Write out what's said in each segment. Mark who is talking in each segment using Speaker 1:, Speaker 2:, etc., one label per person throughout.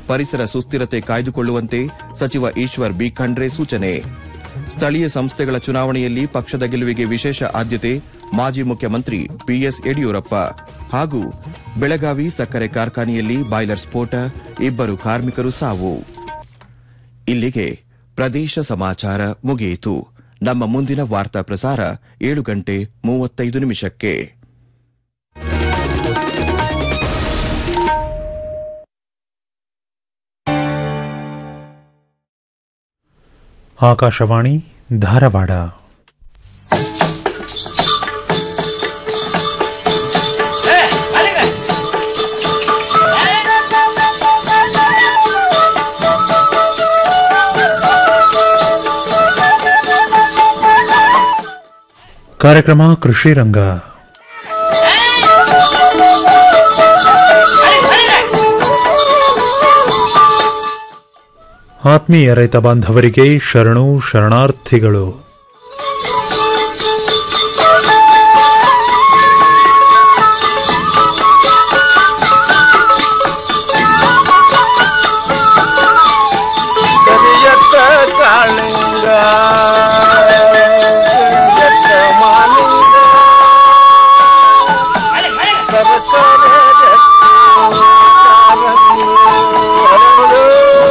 Speaker 1: ಪರಿಸರ ಸುಸ್ಥಿರತೆ ಕಾಯ್ದುಕೊಳ್ಳುವಂತೆ ಸಚಿವ ಈಶ್ವರ್ ಬಿ ಖಂಡ್ರೆ ಸೂಚನೆ ಸ್ಥಳೀಯ ಸಂಸ್ಥೆಗಳ ಚುನಾವಣೆಯಲ್ಲಿ ಪಕ್ಷದ ಗೆಲುವಿಗೆ ವಿಶೇಷ ಆದ್ಯತೆ ಮಾಜಿ ಮುಖ್ಯಮಂತ್ರಿ ಬಿಎಸ್ ಯಡಿಯೂರಪ್ಪ ಹಾಗೂ ಬೆಳಗಾವಿ ಸಕ್ಕರೆ ಕಾರ್ಖಾನೆಯಲ್ಲಿ ಬಾಯ್ಲರ್ ಸ್ಫೋಟ ಇಬ್ಬರು ಕಾರ್ಮಿಕರು ಸಾವು ಇಲ್ಲಿಗೆ ಪ್ರದೇಶ ಸಮಾಚಾರ ಮುಗಿಯಿತು ನಮ್ಮ ಮುಂದಿನ ವಾರ್ತಾ ಪ್ರಸಾರ ಏಳು ಗಂಟೆ ಮೂವತ್ತೈದು ನಿಮಿಷಕ್ಕೆ
Speaker 2: ಆಕಾಶವಾಣಿ ಧಾರವಾಡ ಕಾರ್ಯಕ್ರಮ ಕೃಷಿ ರಂಗ ಆತ್ಮೀಯ ರೈತ ಬಾಂಧವರಿಗೆ ಶರಣು ಶರಣಾರ್ಥಿಗಳು
Speaker 3: ಕರಿಯತ್ತ ಕಾಳಿಂಗ ಕರಿಯತ್ತ ಮಾಲಿಂಗ ಸರಸರ ರತ್ನ ಕಾಲಂಗಿ ಹರಳು.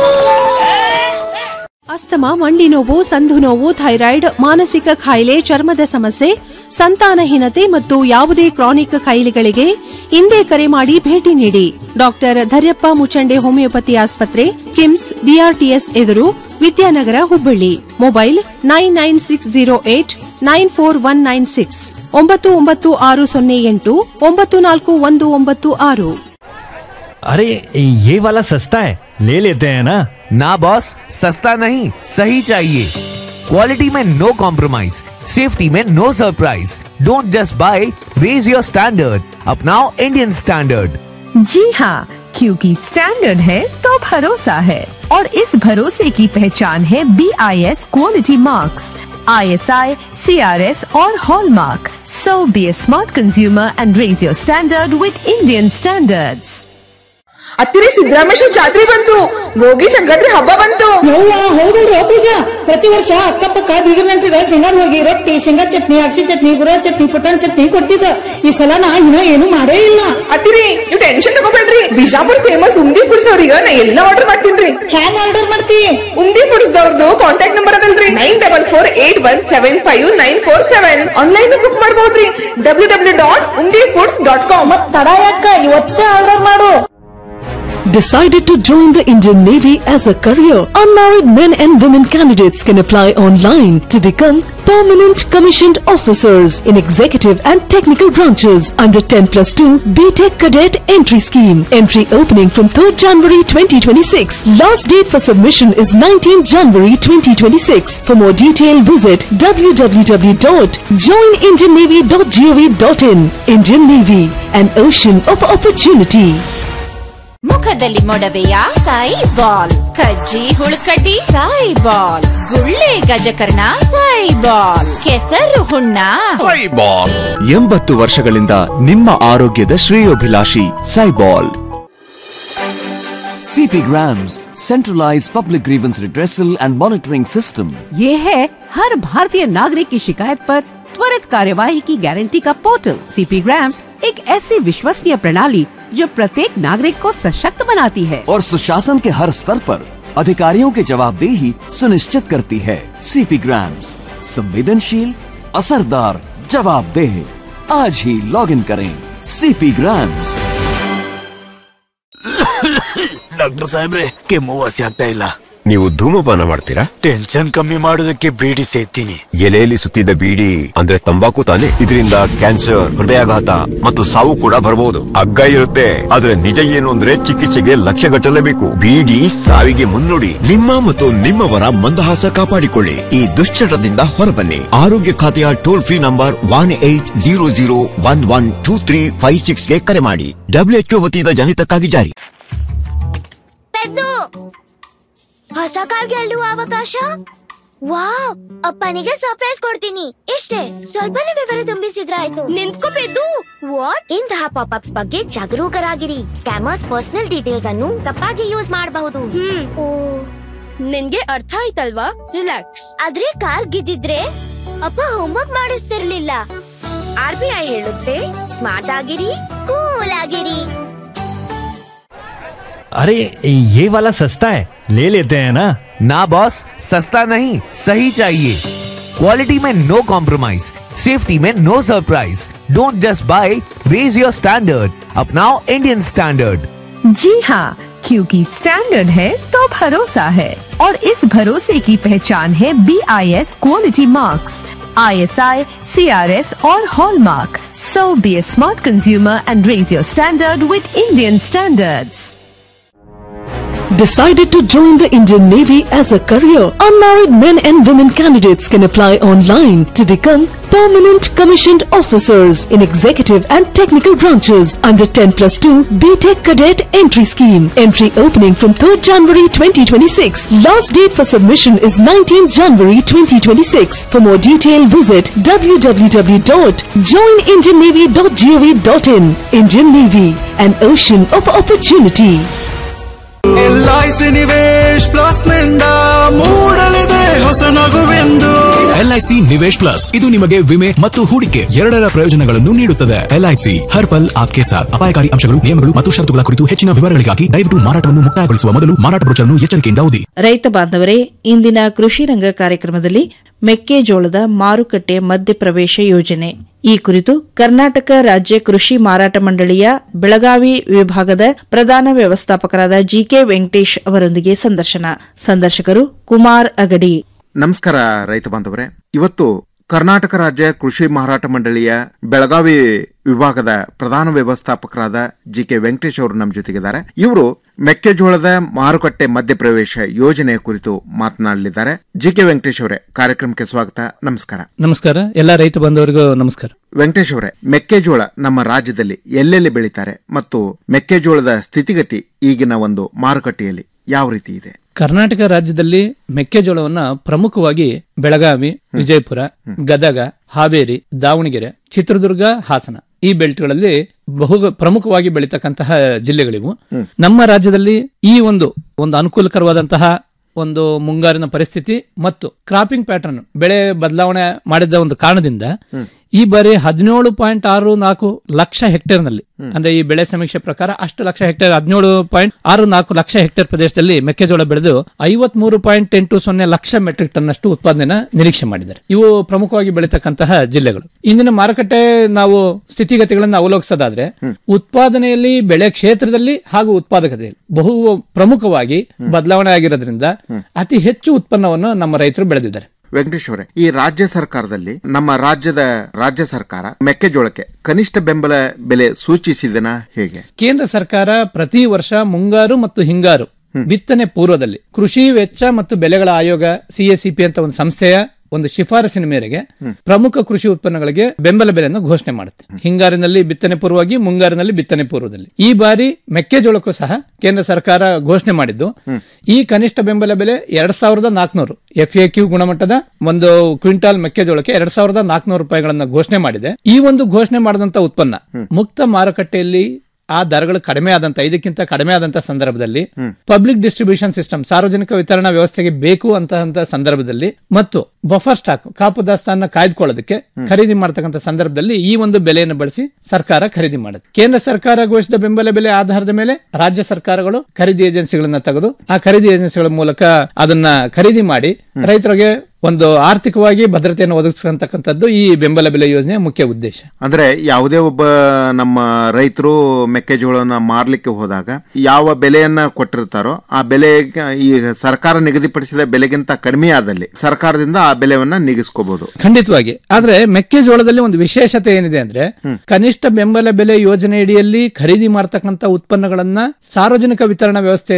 Speaker 4: ಅಸ್ತಮ ಮಂಡಿ ನೋವು ಸಂಧು ನೋವು ಥೈರಾಯ್ಡ್ ಮಾನಸಿಕ ಕಾಯಿಲೆ ಚರ್ಮದ ಸಮಸ್ಯೆ ಸಂತಾನಹೀನತೆ ಮತ್ತು ಯಾವುದೇ ಕ್ರಾನಿಕ್ ಕಾಯಿಲೆಗಳಿಗೆ ಹಿಂದೆ ಕರೆ ಮಾಡಿ ಭೇಟಿ ನೀಡಿ ಡಾಕ್ಟರ್ ಧರ್ಯಪ್ಪ ಮುಚಂಡೆ ಹೋಮಿಯೋಪತಿ ಆಸ್ಪತ್ರೆ ಕಿಮ್ಸ್ ಬಿಆರ್ಟಿಎಸ್ ಎದುರು Vidyanagar Hubballi mobile nine nine six zero eight nine four one nine six ಒಂಬತ್ತು ಒಂಬತ್ತು ಆರು ಸೊನ್ನೆ ಎಂಟು ಒಂಬತ್ತು ನಾಲ್ಕು ಒಂದು ಒಂಬತ್ತು ಆರು
Speaker 5: अरे ये वाला सस्ता है ले लेते हैं ना
Speaker 6: ना बॉस सस्ता नहीं सही चाहिए क्वालिटी में नो कॉम्प्रोमाइज सेफ्टी में no surprise don't just buy raise your standard अपनाओ इंडियन स्टैंडर्ड
Speaker 7: जी हाँ क्योंकि स्टैंडर्ड है तो भरोसा है और इस भरोसे की पहचान है B I S quality marks I S I C R S और hallmark so be a smart consumer and raise your standard with Indian standards
Speaker 8: ಹತ್ತಿರ ಸಿದ್ದರಾಮೇಶ್ವರ ಜಾತ್ರೆ ಬಂತು ಭೋಗಿ ಸಂಕ್ರಾಂತಿ ಹಬ್ಬ ಬಂತು
Speaker 9: ಯವ್ವ ಹೌದಲ್ರಿ ಪೂಜ ಪ್ರತಿ ವರ್ಷ ಅಕ್ಕಪಕ್ಕ ಬೀಗರ ನೆಂಟ್ರಿಗ ಶೇಂಗಾದ ಹೋಗಿ ರೊಟ್ಟಿ ಶೇಂಗಾ ಚಟ್ನಿ ಅಕ್ಷಿ ಚಟ್ನಿ ಗುರ ಚಟ್ನಿ ಪುಟಾಣಿ ಚಟ್ನಿ ಕೊಡ್ತಿದ್ದ ಈ ಸಲ ನಾ ಇನ್ನ ಏನು ಮಾಡೇ ಇಲ್ಲ
Speaker 8: ಅತ್ತಿರಿ ನೀವು ಟೆನ್ಷನ್ ತಗೋಬೇಡ್ರಿ ಬಿಜಾಪುರ್ ಫೇಮಸ್ ಉಂದಿ ಫುಡ್ಸ್ ಅವ್ರಿಗೆ ನಾ ಎಲ್ಲ ಆರ್ಡರ್ ಮಾಡ್ತೀನ್ರಿ
Speaker 9: ಹ್ಯಾಂಗ್ ಆರ್ಡರ್ ಮಾಡ್ತಿ
Speaker 8: ಉಂದಿ ಫುಡ್ಸ್ ದವ್ರದ್ದು ಕಾಂಟ್ಯಾಕ್ಟ್ ನಂಬರ್ ಅದಲ್ರಿ nine double four eight one seven five nine four seven online book ಮಾಡಬಹುದ್ರಿ W W dot Undi foods dot com
Speaker 9: ಮತ್ ತಡ ಯಾಕ ಇವತ್ತೇ ಆರ್ಡರ್ ಮಾಡು
Speaker 10: Decided to join the Indian Navy as a career? Unmarried men and women candidates can apply online to become permanent commissioned officers in executive and technical branches under 10 plus 2 BTEC Cadet Entry Scheme. Entry opening from 3rd January 2026. Last date for submission is 19 January 2026. For more detail, visit www.joinindiannavy.gov.in. Indian Navy, an ocean of opportunity.
Speaker 11: ಮುಖದಲ್ಲಿ ಮೊಡವೆಯ ಸಾಯಿ ಬಾಲ್ ಕಜ್ಜಿ ಹುಳುಕಡ್ಡಿ ಸಾಯಿ ಬಾಲ್ ಗುಳ್ಳೆ ಗಜಕರ್ಣ ಸಾಯಿ ಬಾಲ್ ಕೆಸರು ಹುಣ್ಣ
Speaker 12: ಎಂಬತ್ತು ವರ್ಷಗಳಿಂದ ನಿಮ್ಮ ಆರೋಗ್ಯದ ಶ್ರೇಯೋಭಿಲಾಷಿ ಸೈಬಾಲ್
Speaker 13: CP Grams, centralized public grievance redressal and monitoring system.
Speaker 14: ये है हर भारतीय नागरिक की शिकायत पर त्वरित कार्यवाही की गारंटी का पोर्टल सीपी ग्राम्स एक ऐसी विश्वसनीय प्रणाली जो प्रत्येक नागरिक को सशक्त बनाती है
Speaker 13: और सुशासन के हर स्तर पर अधिकारियों की जवाबदेही सुनिश्चित करती है CP Grams, संवेदनशील असरदार जवाबदेह आज ही लॉग इन करें CP Grams.
Speaker 15: ಡಾಕ್ಟರ್ ಸಾಹೇಬ್ರೆ ಕೆಮ್ಮು ವಾಸಿ ಆಗ್ತಾ ಇಲ್ಲ
Speaker 16: ನೀವು ಧೂಮಪಾನ ಮಾಡ್ತೀರಾ
Speaker 15: ಟೆನ್ಷನ್ ಕಮ್ಮಿ ಮಾಡೋದಕ್ಕೆ ಬೀಡಿ ಸೇತೀನಿ
Speaker 16: ಎಲೆಯಲ್ಲಿ ಸುತ್ತಿದ್ದ ಬೀಡಿ ಅಂದ್ರೆ ತಂಬಾಕು ತಾನೆ ಇದರಿಂದ ಕ್ಯಾನ್ಸರ್ ಹೃದಯಾಘಾತ ಮತ್ತು ಸಾವು ಕೂಡ ಬರಬಹುದು ಅಗ್ಗ ಇರುತ್ತೆ ಆದ್ರೆ ನಿಜ ಏನು ಅಂದ್ರೆ ಚಿಕಿತ್ಸೆಗೆ ಲಕ್ಷ ಗಟ್ಟಲೇಬೇಕು ಬೀಡಿ ಸಾವಿಗೆ ಮುನ್ನುಡಿ
Speaker 17: ನಿಮ್ಮ ಮತ್ತು ನಿಮ್ಮವರ ಮಂದಹಾಸ ಕಾಪಾಡಿಕೊಳ್ಳಿ ಈ ದುಶ್ಚಟದಿಂದ ಹೊರಬನ್ನಿ ಆರೋಗ್ಯ ಖಾತೆಯ toll free number one eight zero zero one one two three five six ಗೆ ಕರೆ ಮಾಡಿ ಡಬ್ಲ್ಯೂಎಚ್ಒ ವತಿಯಿಂದ ಜನಿತಕ್ಕಾಗಿ ಜಾರಿ
Speaker 18: ಪೆದ್ದು ಹೊಸ ಕಾರ್ ಗೆಲ್ಲುವ ಅವಕಾಶ ವಾವ್ ಅಪ್ಪನಿಗೆ ಸರ್ಪ್ರೈಸ್ ಕೊಡ್ತೀನಿ ಇಷ್ಟೇ ಸ್ವಲ್ಪನೇ ವಿವರ ತುಂಬಿಸಿದ್ರಾಯ್ತು ನಿಂತ್ಕೋಬೇಕು ವಾಟ್ ಇಂತಹ ಪಾಪ್ ಅಪ್ಸ್ ಬಗ್ಗೆ ಜಾಗರೂಕರಾಗಿರಿ ಸ್ಕ್ಯಾಮರ್ಸ್ ಪರ್ಸನಲ್ ಡೀಟೇಲ್ಸ್ ಅನ್ನು ತಪ್ಪಾಗಿ ಯೂಸ್ ಮಾಡಬಹುದು ಓ ನಿನ್ಗೆ ಅರ್ಥ ಆಯ್ತಲ್ವಾ ರಿಲ್ಯಾಕ್ಸ್ ಆದ್ರೆ ಕಾರ್ ಗಿದ್ದಿದ್ರೆ ಅಪ್ಪ ಹೋಮ್ವರ್ಕ್ ಮಾಡಿಸ್ತಿರ್ಲಿಲ್ಲ ಆರ್ ಬಿ ಐ ಹೇಳುತ್ತೆ ಸ್ಮಾರ್ಟ್ ಆಗಿರಿ ಕೂಲ್ ಆಗಿರಿ
Speaker 5: अरे ये वाला सस्ता है ले लेते हैं ना
Speaker 6: ना बॉस सस्ता नहीं सही चाहिए क्वालिटी में नो कॉम्प्रोमाइज सेफ्टी में no surprise don't just buy raise your standard अपनाओ इंडियन स्टैंडर्ड
Speaker 7: जी हाँ क्योंकि स्टैंडर्ड है तो भरोसा है और इस भरोसे की पहचान है B I S quality marks I S I C R S और hallmark so be a smart consumer and raise your standard with Indian standards
Speaker 10: Decided to join the Indian Navy as a career? Unmarried men and women candidates can apply online to become permanent commissioned officers in executive and technical branches under 10 plus 2 BTEC Cadet Entry Scheme. Entry opening from 3rd January 2026. Last date for submission is 19 January 2026. For more detail, visit www.joinindiannavy.gov.in. Indian Navy, an ocean of opportunity.
Speaker 19: L I C Nivesh plus ನಿಂದ ಮೂಡಲಿದೆ ಹೊಸ ನಗುವೆಂದು
Speaker 20: LIC Nivesh plus ಇದು ನಿಮಗೆ ವಿಮೆ ಮತ್ತು ಹೂಡಿಕೆ ಎರಡರ ಪ್ರಯೋಜನಗಳನ್ನು ನೀಡುತ್ತದೆ ಎಲ್ಐಸಿ ಹರ್ ಪಲ್ ಆಪ್ಕೆ ಸಾಥ್ ಅಪಾಯಕಾರಿ ಅಂಶಗಳು ನಿಯಮಗಳು ಮತ್ತು ಷರತ್ತುಗಳ ಕುರಿತು ಹೆಚ್ಚಿನ ವಿವರಗಳಿಗಾಗಿ ದಯವಿಟ್ಟು ಮಾರಾಟವನ್ನು ಮುಕ್ತಾಯಗೊಳಿಸುವ ಮೊದಲು ಮಾರಾಟ ಬ್ರೋಚರ್ನ್ನು ಎಚ್ಚರಿಕೆಯಿಂದ ಓದಿ
Speaker 21: ರೈತ ಬಾಂಧವರೇ ಇಂದಿನ ಕೃಷಿ ರಂಗ ಕಾರ್ಯಕ್ರಮದಲ್ಲಿ ಮೆಕ್ಕೆಜೋಳದ ಮಾರುಕಟ್ಟೆ ಮಧ್ಯಪ್ರವೇಶ ಯೋಜನೆ ಈ ಕುರಿತು ಕರ್ನಾಟಕ ರಾಜ್ಯ ಕೃಷಿ ಮಾರಾಟ ಮಂಡಳಿಯ ಬೆಳಗಾವಿ ವಿಭಾಗದ ಪ್ರಧಾನ ವ್ಯವಸ್ಥಾಪಕರಾದ ಜಿಕೆ ವೆಂಕಟೇಶ್ ಅವರೊಂದಿಗೆ ಸಂದರ್ಶನ ಸಂದರ್ಶಕರು ಕುಮಾರ್ ಅಗಡಿ
Speaker 22: ನಮಸ್ಕಾರ ರೈತ ಬಾಂಧವರೇ ಇವತ್ತು ಕರ್ನಾಟಕ ರಾಜ್ಯ ಕೃಷಿ ಮಾರಾಟ ಮಂಡಳಿಯ ಬೆಳಗಾವಿ ವಿಭಾಗದ ಪ್ರಧಾನ ವ್ಯವಸ್ಥಾಪಕರಾದ ಜಿ ಕೆ ವೆಂಕಟೇಶ್ ಅವರು ನಮ್ಮ ಜೊತೆಗಿದ್ದಾರೆ ಇವರು ಮೆಕ್ಕೆಜೋಳದ ಮಾರುಕಟ್ಟೆ ಮಧ್ಯಪ್ರವೇಶ ಯೋಜನೆಯ ಕುರಿತು ಮಾತನಾಡಲಿದ್ದಾರೆ ಜಿ ಕೆ ವೆಂಕಟೇಶ್ ಅವರೇ ಕಾರ್ಯಕ್ರಮಕ್ಕೆ ಸ್ವಾಗತ ನಮಸ್ಕಾರ
Speaker 23: ನಮಸ್ಕಾರ ಎಲ್ಲ ರೈತ ಬಂಧುವರಿಗೂ ನಮಸ್ಕಾರ
Speaker 22: ವೆಂಕಟೇಶ್ ಅವರೇ ಮೆಕ್ಕೆಜೋಳ ನಮ್ಮ ರಾಜ್ಯದಲ್ಲಿ ಎಲ್ಲೆಲ್ಲಿ ಬೆಳೀತಾರೆ ಮತ್ತು ಮೆಕ್ಕೆಜೋಳದ ಸ್ಥಿತಿಗತಿ ಈಗಿನ ಒಂದು ಮಾರುಕಟ್ಟೆಯಲ್ಲಿ ಯಾವ ರೀತಿ ಇದೆ
Speaker 23: ಕರ್ನಾಟಕ ರಾಜ್ಯದಲ್ಲಿ ಮೆಕ್ಕೆಜೋಳವನ್ನ ಪ್ರಮುಖವಾಗಿ ಬೆಳಗಾವಿ ವಿಜಯಪುರ ಗದಗ ಹಾವೇರಿ ದಾವಣಗೆರೆ ಚಿತ್ರದುರ್ಗ ಹಾಸನ ಈ ಬೆಲ್ಟ್ಗಳಲ್ಲಿ ಬಹು ಪ್ರಮುಖವಾಗಿ ಬೆಳೀತಕ್ಕಂತಹ ಜಿಲ್ಲೆಗಳಿವು ನಮ್ಮ ರಾಜ್ಯದಲ್ಲಿ ಈ ಒಂದು ಒಂದು ಅನುಕೂಲಕರವಾದಂತಹ ಒಂದು ಮುಂಗಾರಿನ ಪರಿಸ್ಥಿತಿ ಮತ್ತು ಕ್ರಾಪಿಂಗ್ ಪ್ಯಾಟರ್ನ್ ಬೆಳೆ ಬದಲಾವಣೆ ಮಾಡಿದ ಒಂದು ಕಾರಣದಿಂದ ಈ ಬಾರಿ ಹದಿನೇಳು ಪಾಯಿಂಟ್ ಆರು ನಾಲ್ಕು ಲಕ್ಷ ಹೆಕ್ಟೇರ್ ನಲ್ಲಿ ಅಂದ್ರೆ ಈ ಬೆಳೆ ಸಮೀಕ್ಷೆ ಪ್ರಕಾರ ಅಷ್ಟು ಲಕ್ಷ ಹೆಕ್ಟೇರ್ ಹದಿನೇಳು ಪಾಯಿಂಟ್ ಆರು ನಾಲ್ಕು ಲಕ್ಷ ಹೆಕ್ಟೇರ್ ಪ್ರದೇಶದಲ್ಲಿ ಮೆಕ್ಕೆಜೋಳ ಬೆಳೆದು ಐವತ್ ಮೂರು ಪಾಯಿಂಟ್ ಎಂಟು ಸೊನ್ನೆ ಲಕ್ಷ ಮೆಟ್ರಿಕ್ ಟನ್ ಅಷ್ಟು ಉತ್ಪಾದನೆನ ನಿರೀಕ್ಷೆ ಮಾಡಿದ್ದಾರೆ ಇವು ಪ್ರಮುಖವಾಗಿ ಬೆಳೀತಕ್ಕಂತಹ ಜಿಲ್ಲೆಗಳು ಇಂದಿನ ಮಾರುಕಟ್ಟೆ ನಾವು ಸ್ಥಿತಿಗತಿಗಳನ್ನು ಅವಲೋಕಿಸೋದಾದ್ರೆ ಉತ್ಪಾದನೆಯಲ್ಲಿ ಬೆಳೆ ಕ್ಷೇತ್ರದಲ್ಲಿ ಹಾಗೂ ಉತ್ಪಾದಕತೆಯಲ್ಲಿ ಬಹು ಪ್ರಮುಖವಾಗಿ ಬದಲಾವಣೆ ಆಗಿರೋದ್ರಿಂದ ಅತಿ ಹೆಚ್ಚು ಉತ್ಪನ್ನವನ್ನು ನಮ್ಮ ರೈತರು ಬೆಳೆದಿದ್ದಾರೆ
Speaker 22: ವೆಂಕಟೇಶ್ ಅವರೇ ಈ ರಾಜ್ಯ ಸರ್ಕಾರದಲ್ಲಿ ನಮ್ಮ ರಾಜ್ಯದ ರಾಜ್ಯ ಸರ್ಕಾರ ಮೆಕ್ಕೆಜೋಳಕ್ಕೆ ಕನಿಷ್ಠ ಬೆಂಬಲ ಬೆಲೆ ಸೂಚಿಸಿದನ ಹೇಗೆ
Speaker 23: ಕೇಂದ್ರ ಸರ್ಕಾರ ಪ್ರತಿ ವರ್ಷ ಮುಂಗಾರು ಮತ್ತು ಹಿಂಗಾರು ಬಿತ್ತನೆ ಪೂರ್ವದಲ್ಲಿ ಕೃಷಿ ವೆಚ್ಚ ಮತ್ತು ಬೆಲೆಗಳ ಆಯೋಗ ಸಿಎಸಿಪಿ ಅಂತ ಒಂದು ಸಂಸ್ಥೆಯ ಒಂದು ಶಿಫಾರಸಿನ ಮೇರೆಗೆ ಪ್ರಮುಖ ಕೃಷಿ ಉತ್ಪನ್ನಗಳಿಗೆ ಬೆಂಬಲ ಬೆಲೆಯನ್ನು ಘೋಷಣೆ ಮಾಡುತ್ತೆ ಹಿಂಗಾರಿನಲ್ಲಿ ಬಿತ್ತನೆ ಪೂರ್ವವಾಗಿ ಮುಂಗಾರಿನಲ್ಲಿ ಬಿತ್ತನೆ ಪೂರ್ವದಲ್ಲಿ ಈ ಬಾರಿ ಮೆಕ್ಕೆಜೋಳಕ್ಕೂ ಸಹ ಕೇಂದ್ರ ಸರ್ಕಾರ ಘೋಷಣೆ ಮಾಡಿದ್ದು ಈ ಕನಿಷ್ಠ ಬೆಂಬಲ ಬೆಲೆ ಎರಡ್ ಸಾವಿರದ ನಾಲ್ಕುನೂರು ಎಫ್ ಎ ಕ್ಯೂ ಗುಣಮಟ್ಟದ ಒಂದು ಕ್ವಿಂಟಾಲ್ ಮೆಕ್ಕೆಜೋಳಕ್ಕೆ ಎರಡ್ ಸಾವಿರದ ನಾಲ್ಕುನೂರು ರೂಪಾಯಿಗಳನ್ನ ಘೋಷಣೆ ಮಾಡಿದೆ ಈ ಒಂದು ಘೋಷಣೆ ಮಾಡಿದಂತ ಉತ್ಪನ್ನ ಮುಕ್ತ ಮಾರುಕಟ್ಟೆಯಲ್ಲಿ ಆ ದರಗಳು ಕಡಿಮೆ ಆದಂತ ಇದಕ್ಕಿಂತ ಕಡಿಮೆ ಆದಂತ ಸಂದರ್ಭದಲ್ಲಿ ಪಬ್ಲಿಕ್ ಡಿಸ್ಟ್ರಿಬ್ಯೂಷನ್ ಸಿಸ್ಟಮ್ ಸಾರ್ವಜನಿಕ ವಿತರಣಾ ವ್ಯವಸ್ಥೆಗೆ ಬೇಕು ಅಂತ ಸಂದರ್ಭದಲ್ಲಿ ಮತ್ತು ಬಫರ್ ಸ್ಟಾಕ್ ಕಾಪು ದಾಸ್ತಾನ ಕಾಯ್ದುಕೊಳ್ಳೋದಕ್ಕೆ ಖರೀದಿ ಮಾಡತಕ್ಕಂತ ಸಂದರ್ಭದಲ್ಲಿ ಈ ಒಂದು ಬೆಲೆಯನ್ನು ಬಳಸಿ ಸರ್ಕಾರ ಖರೀದಿ ಮಾಡುತ್ತೆ ಕೇಂದ್ರ ಸರ್ಕಾರ ಘೋಷಿಸಿದ ಬೆಂಬಲ ಬೆಲೆ ಆಧಾರದ ಮೇಲೆ ರಾಜ್ಯ ಸರ್ಕಾರಗಳು ಖರೀದಿ ಏಜೆನ್ಸಿಗಳನ್ನ ತೆಗೆದು ಆ ಖರೀದಿ ಏಜೆನ್ಸಿಗಳ ಮೂಲಕ ಅದನ್ನ ಖರೀದಿ ಮಾಡಿ ರೈತರಿಗೆ ಒಂದು ಆರ್ಥಿಕವಾಗಿ ಭದ್ರತೆಯನ್ನು ಒದಗಿಸತಕ್ಕಂಥದ್ದು ಈ ಬೆಂಬಲ ಬೆಲೆ ಯೋಜನೆಯ ಮುಖ್ಯ ಉದ್ದೇಶ
Speaker 22: ಅಂದ್ರೆ ಯಾವುದೇ ಒಬ್ಬ ನಮ್ಮ ರೈತರು ಮೆಕ್ಕೆಜೋಳನ ಮಾರ್ಲಿಕ್ಕೆ ಹೋದಾಗ ಯಾವ ಬೆಲೆಯನ್ನ ಕೊಟ್ಟಿರ್ತಾರೋ ಆ ಬೆಲೆ ಈ ಸರ್ಕಾರ ನಿಗದಿಪಡಿಸಿದ ಬೆಲೆಗಿಂತ ಕಡಿಮೆ ಆದಲ್ಲಿ ಸರ್ಕಾರದಿಂದ ಆ ಬೆಲೆಯನ್ನ ನೀಗಿಸ್ಕೋಬಹುದು
Speaker 23: ಖಂಡಿತವಾಗಿ ಆದ್ರೆ ಮೆಕ್ಕೆಜೋಳದಲ್ಲಿ ಒಂದು ವಿಶೇಷತೆ ಏನಿದೆ ಅಂದ್ರೆ ಕನಿಷ್ಠ ಬೆಂಬಲ ಬೆಲೆ ಯೋಜನೆ ಅಡಿಯಲ್ಲಿ ಖರೀದಿ ಮಾಡತಕ್ಕಂತ ಉತ್ಪನ್ನಗಳನ್ನ ಸಾರ್ವಜನಿಕ ವಿತರಣಾ ವ್ಯವಸ್ಥೆಯಲ್ಲಿ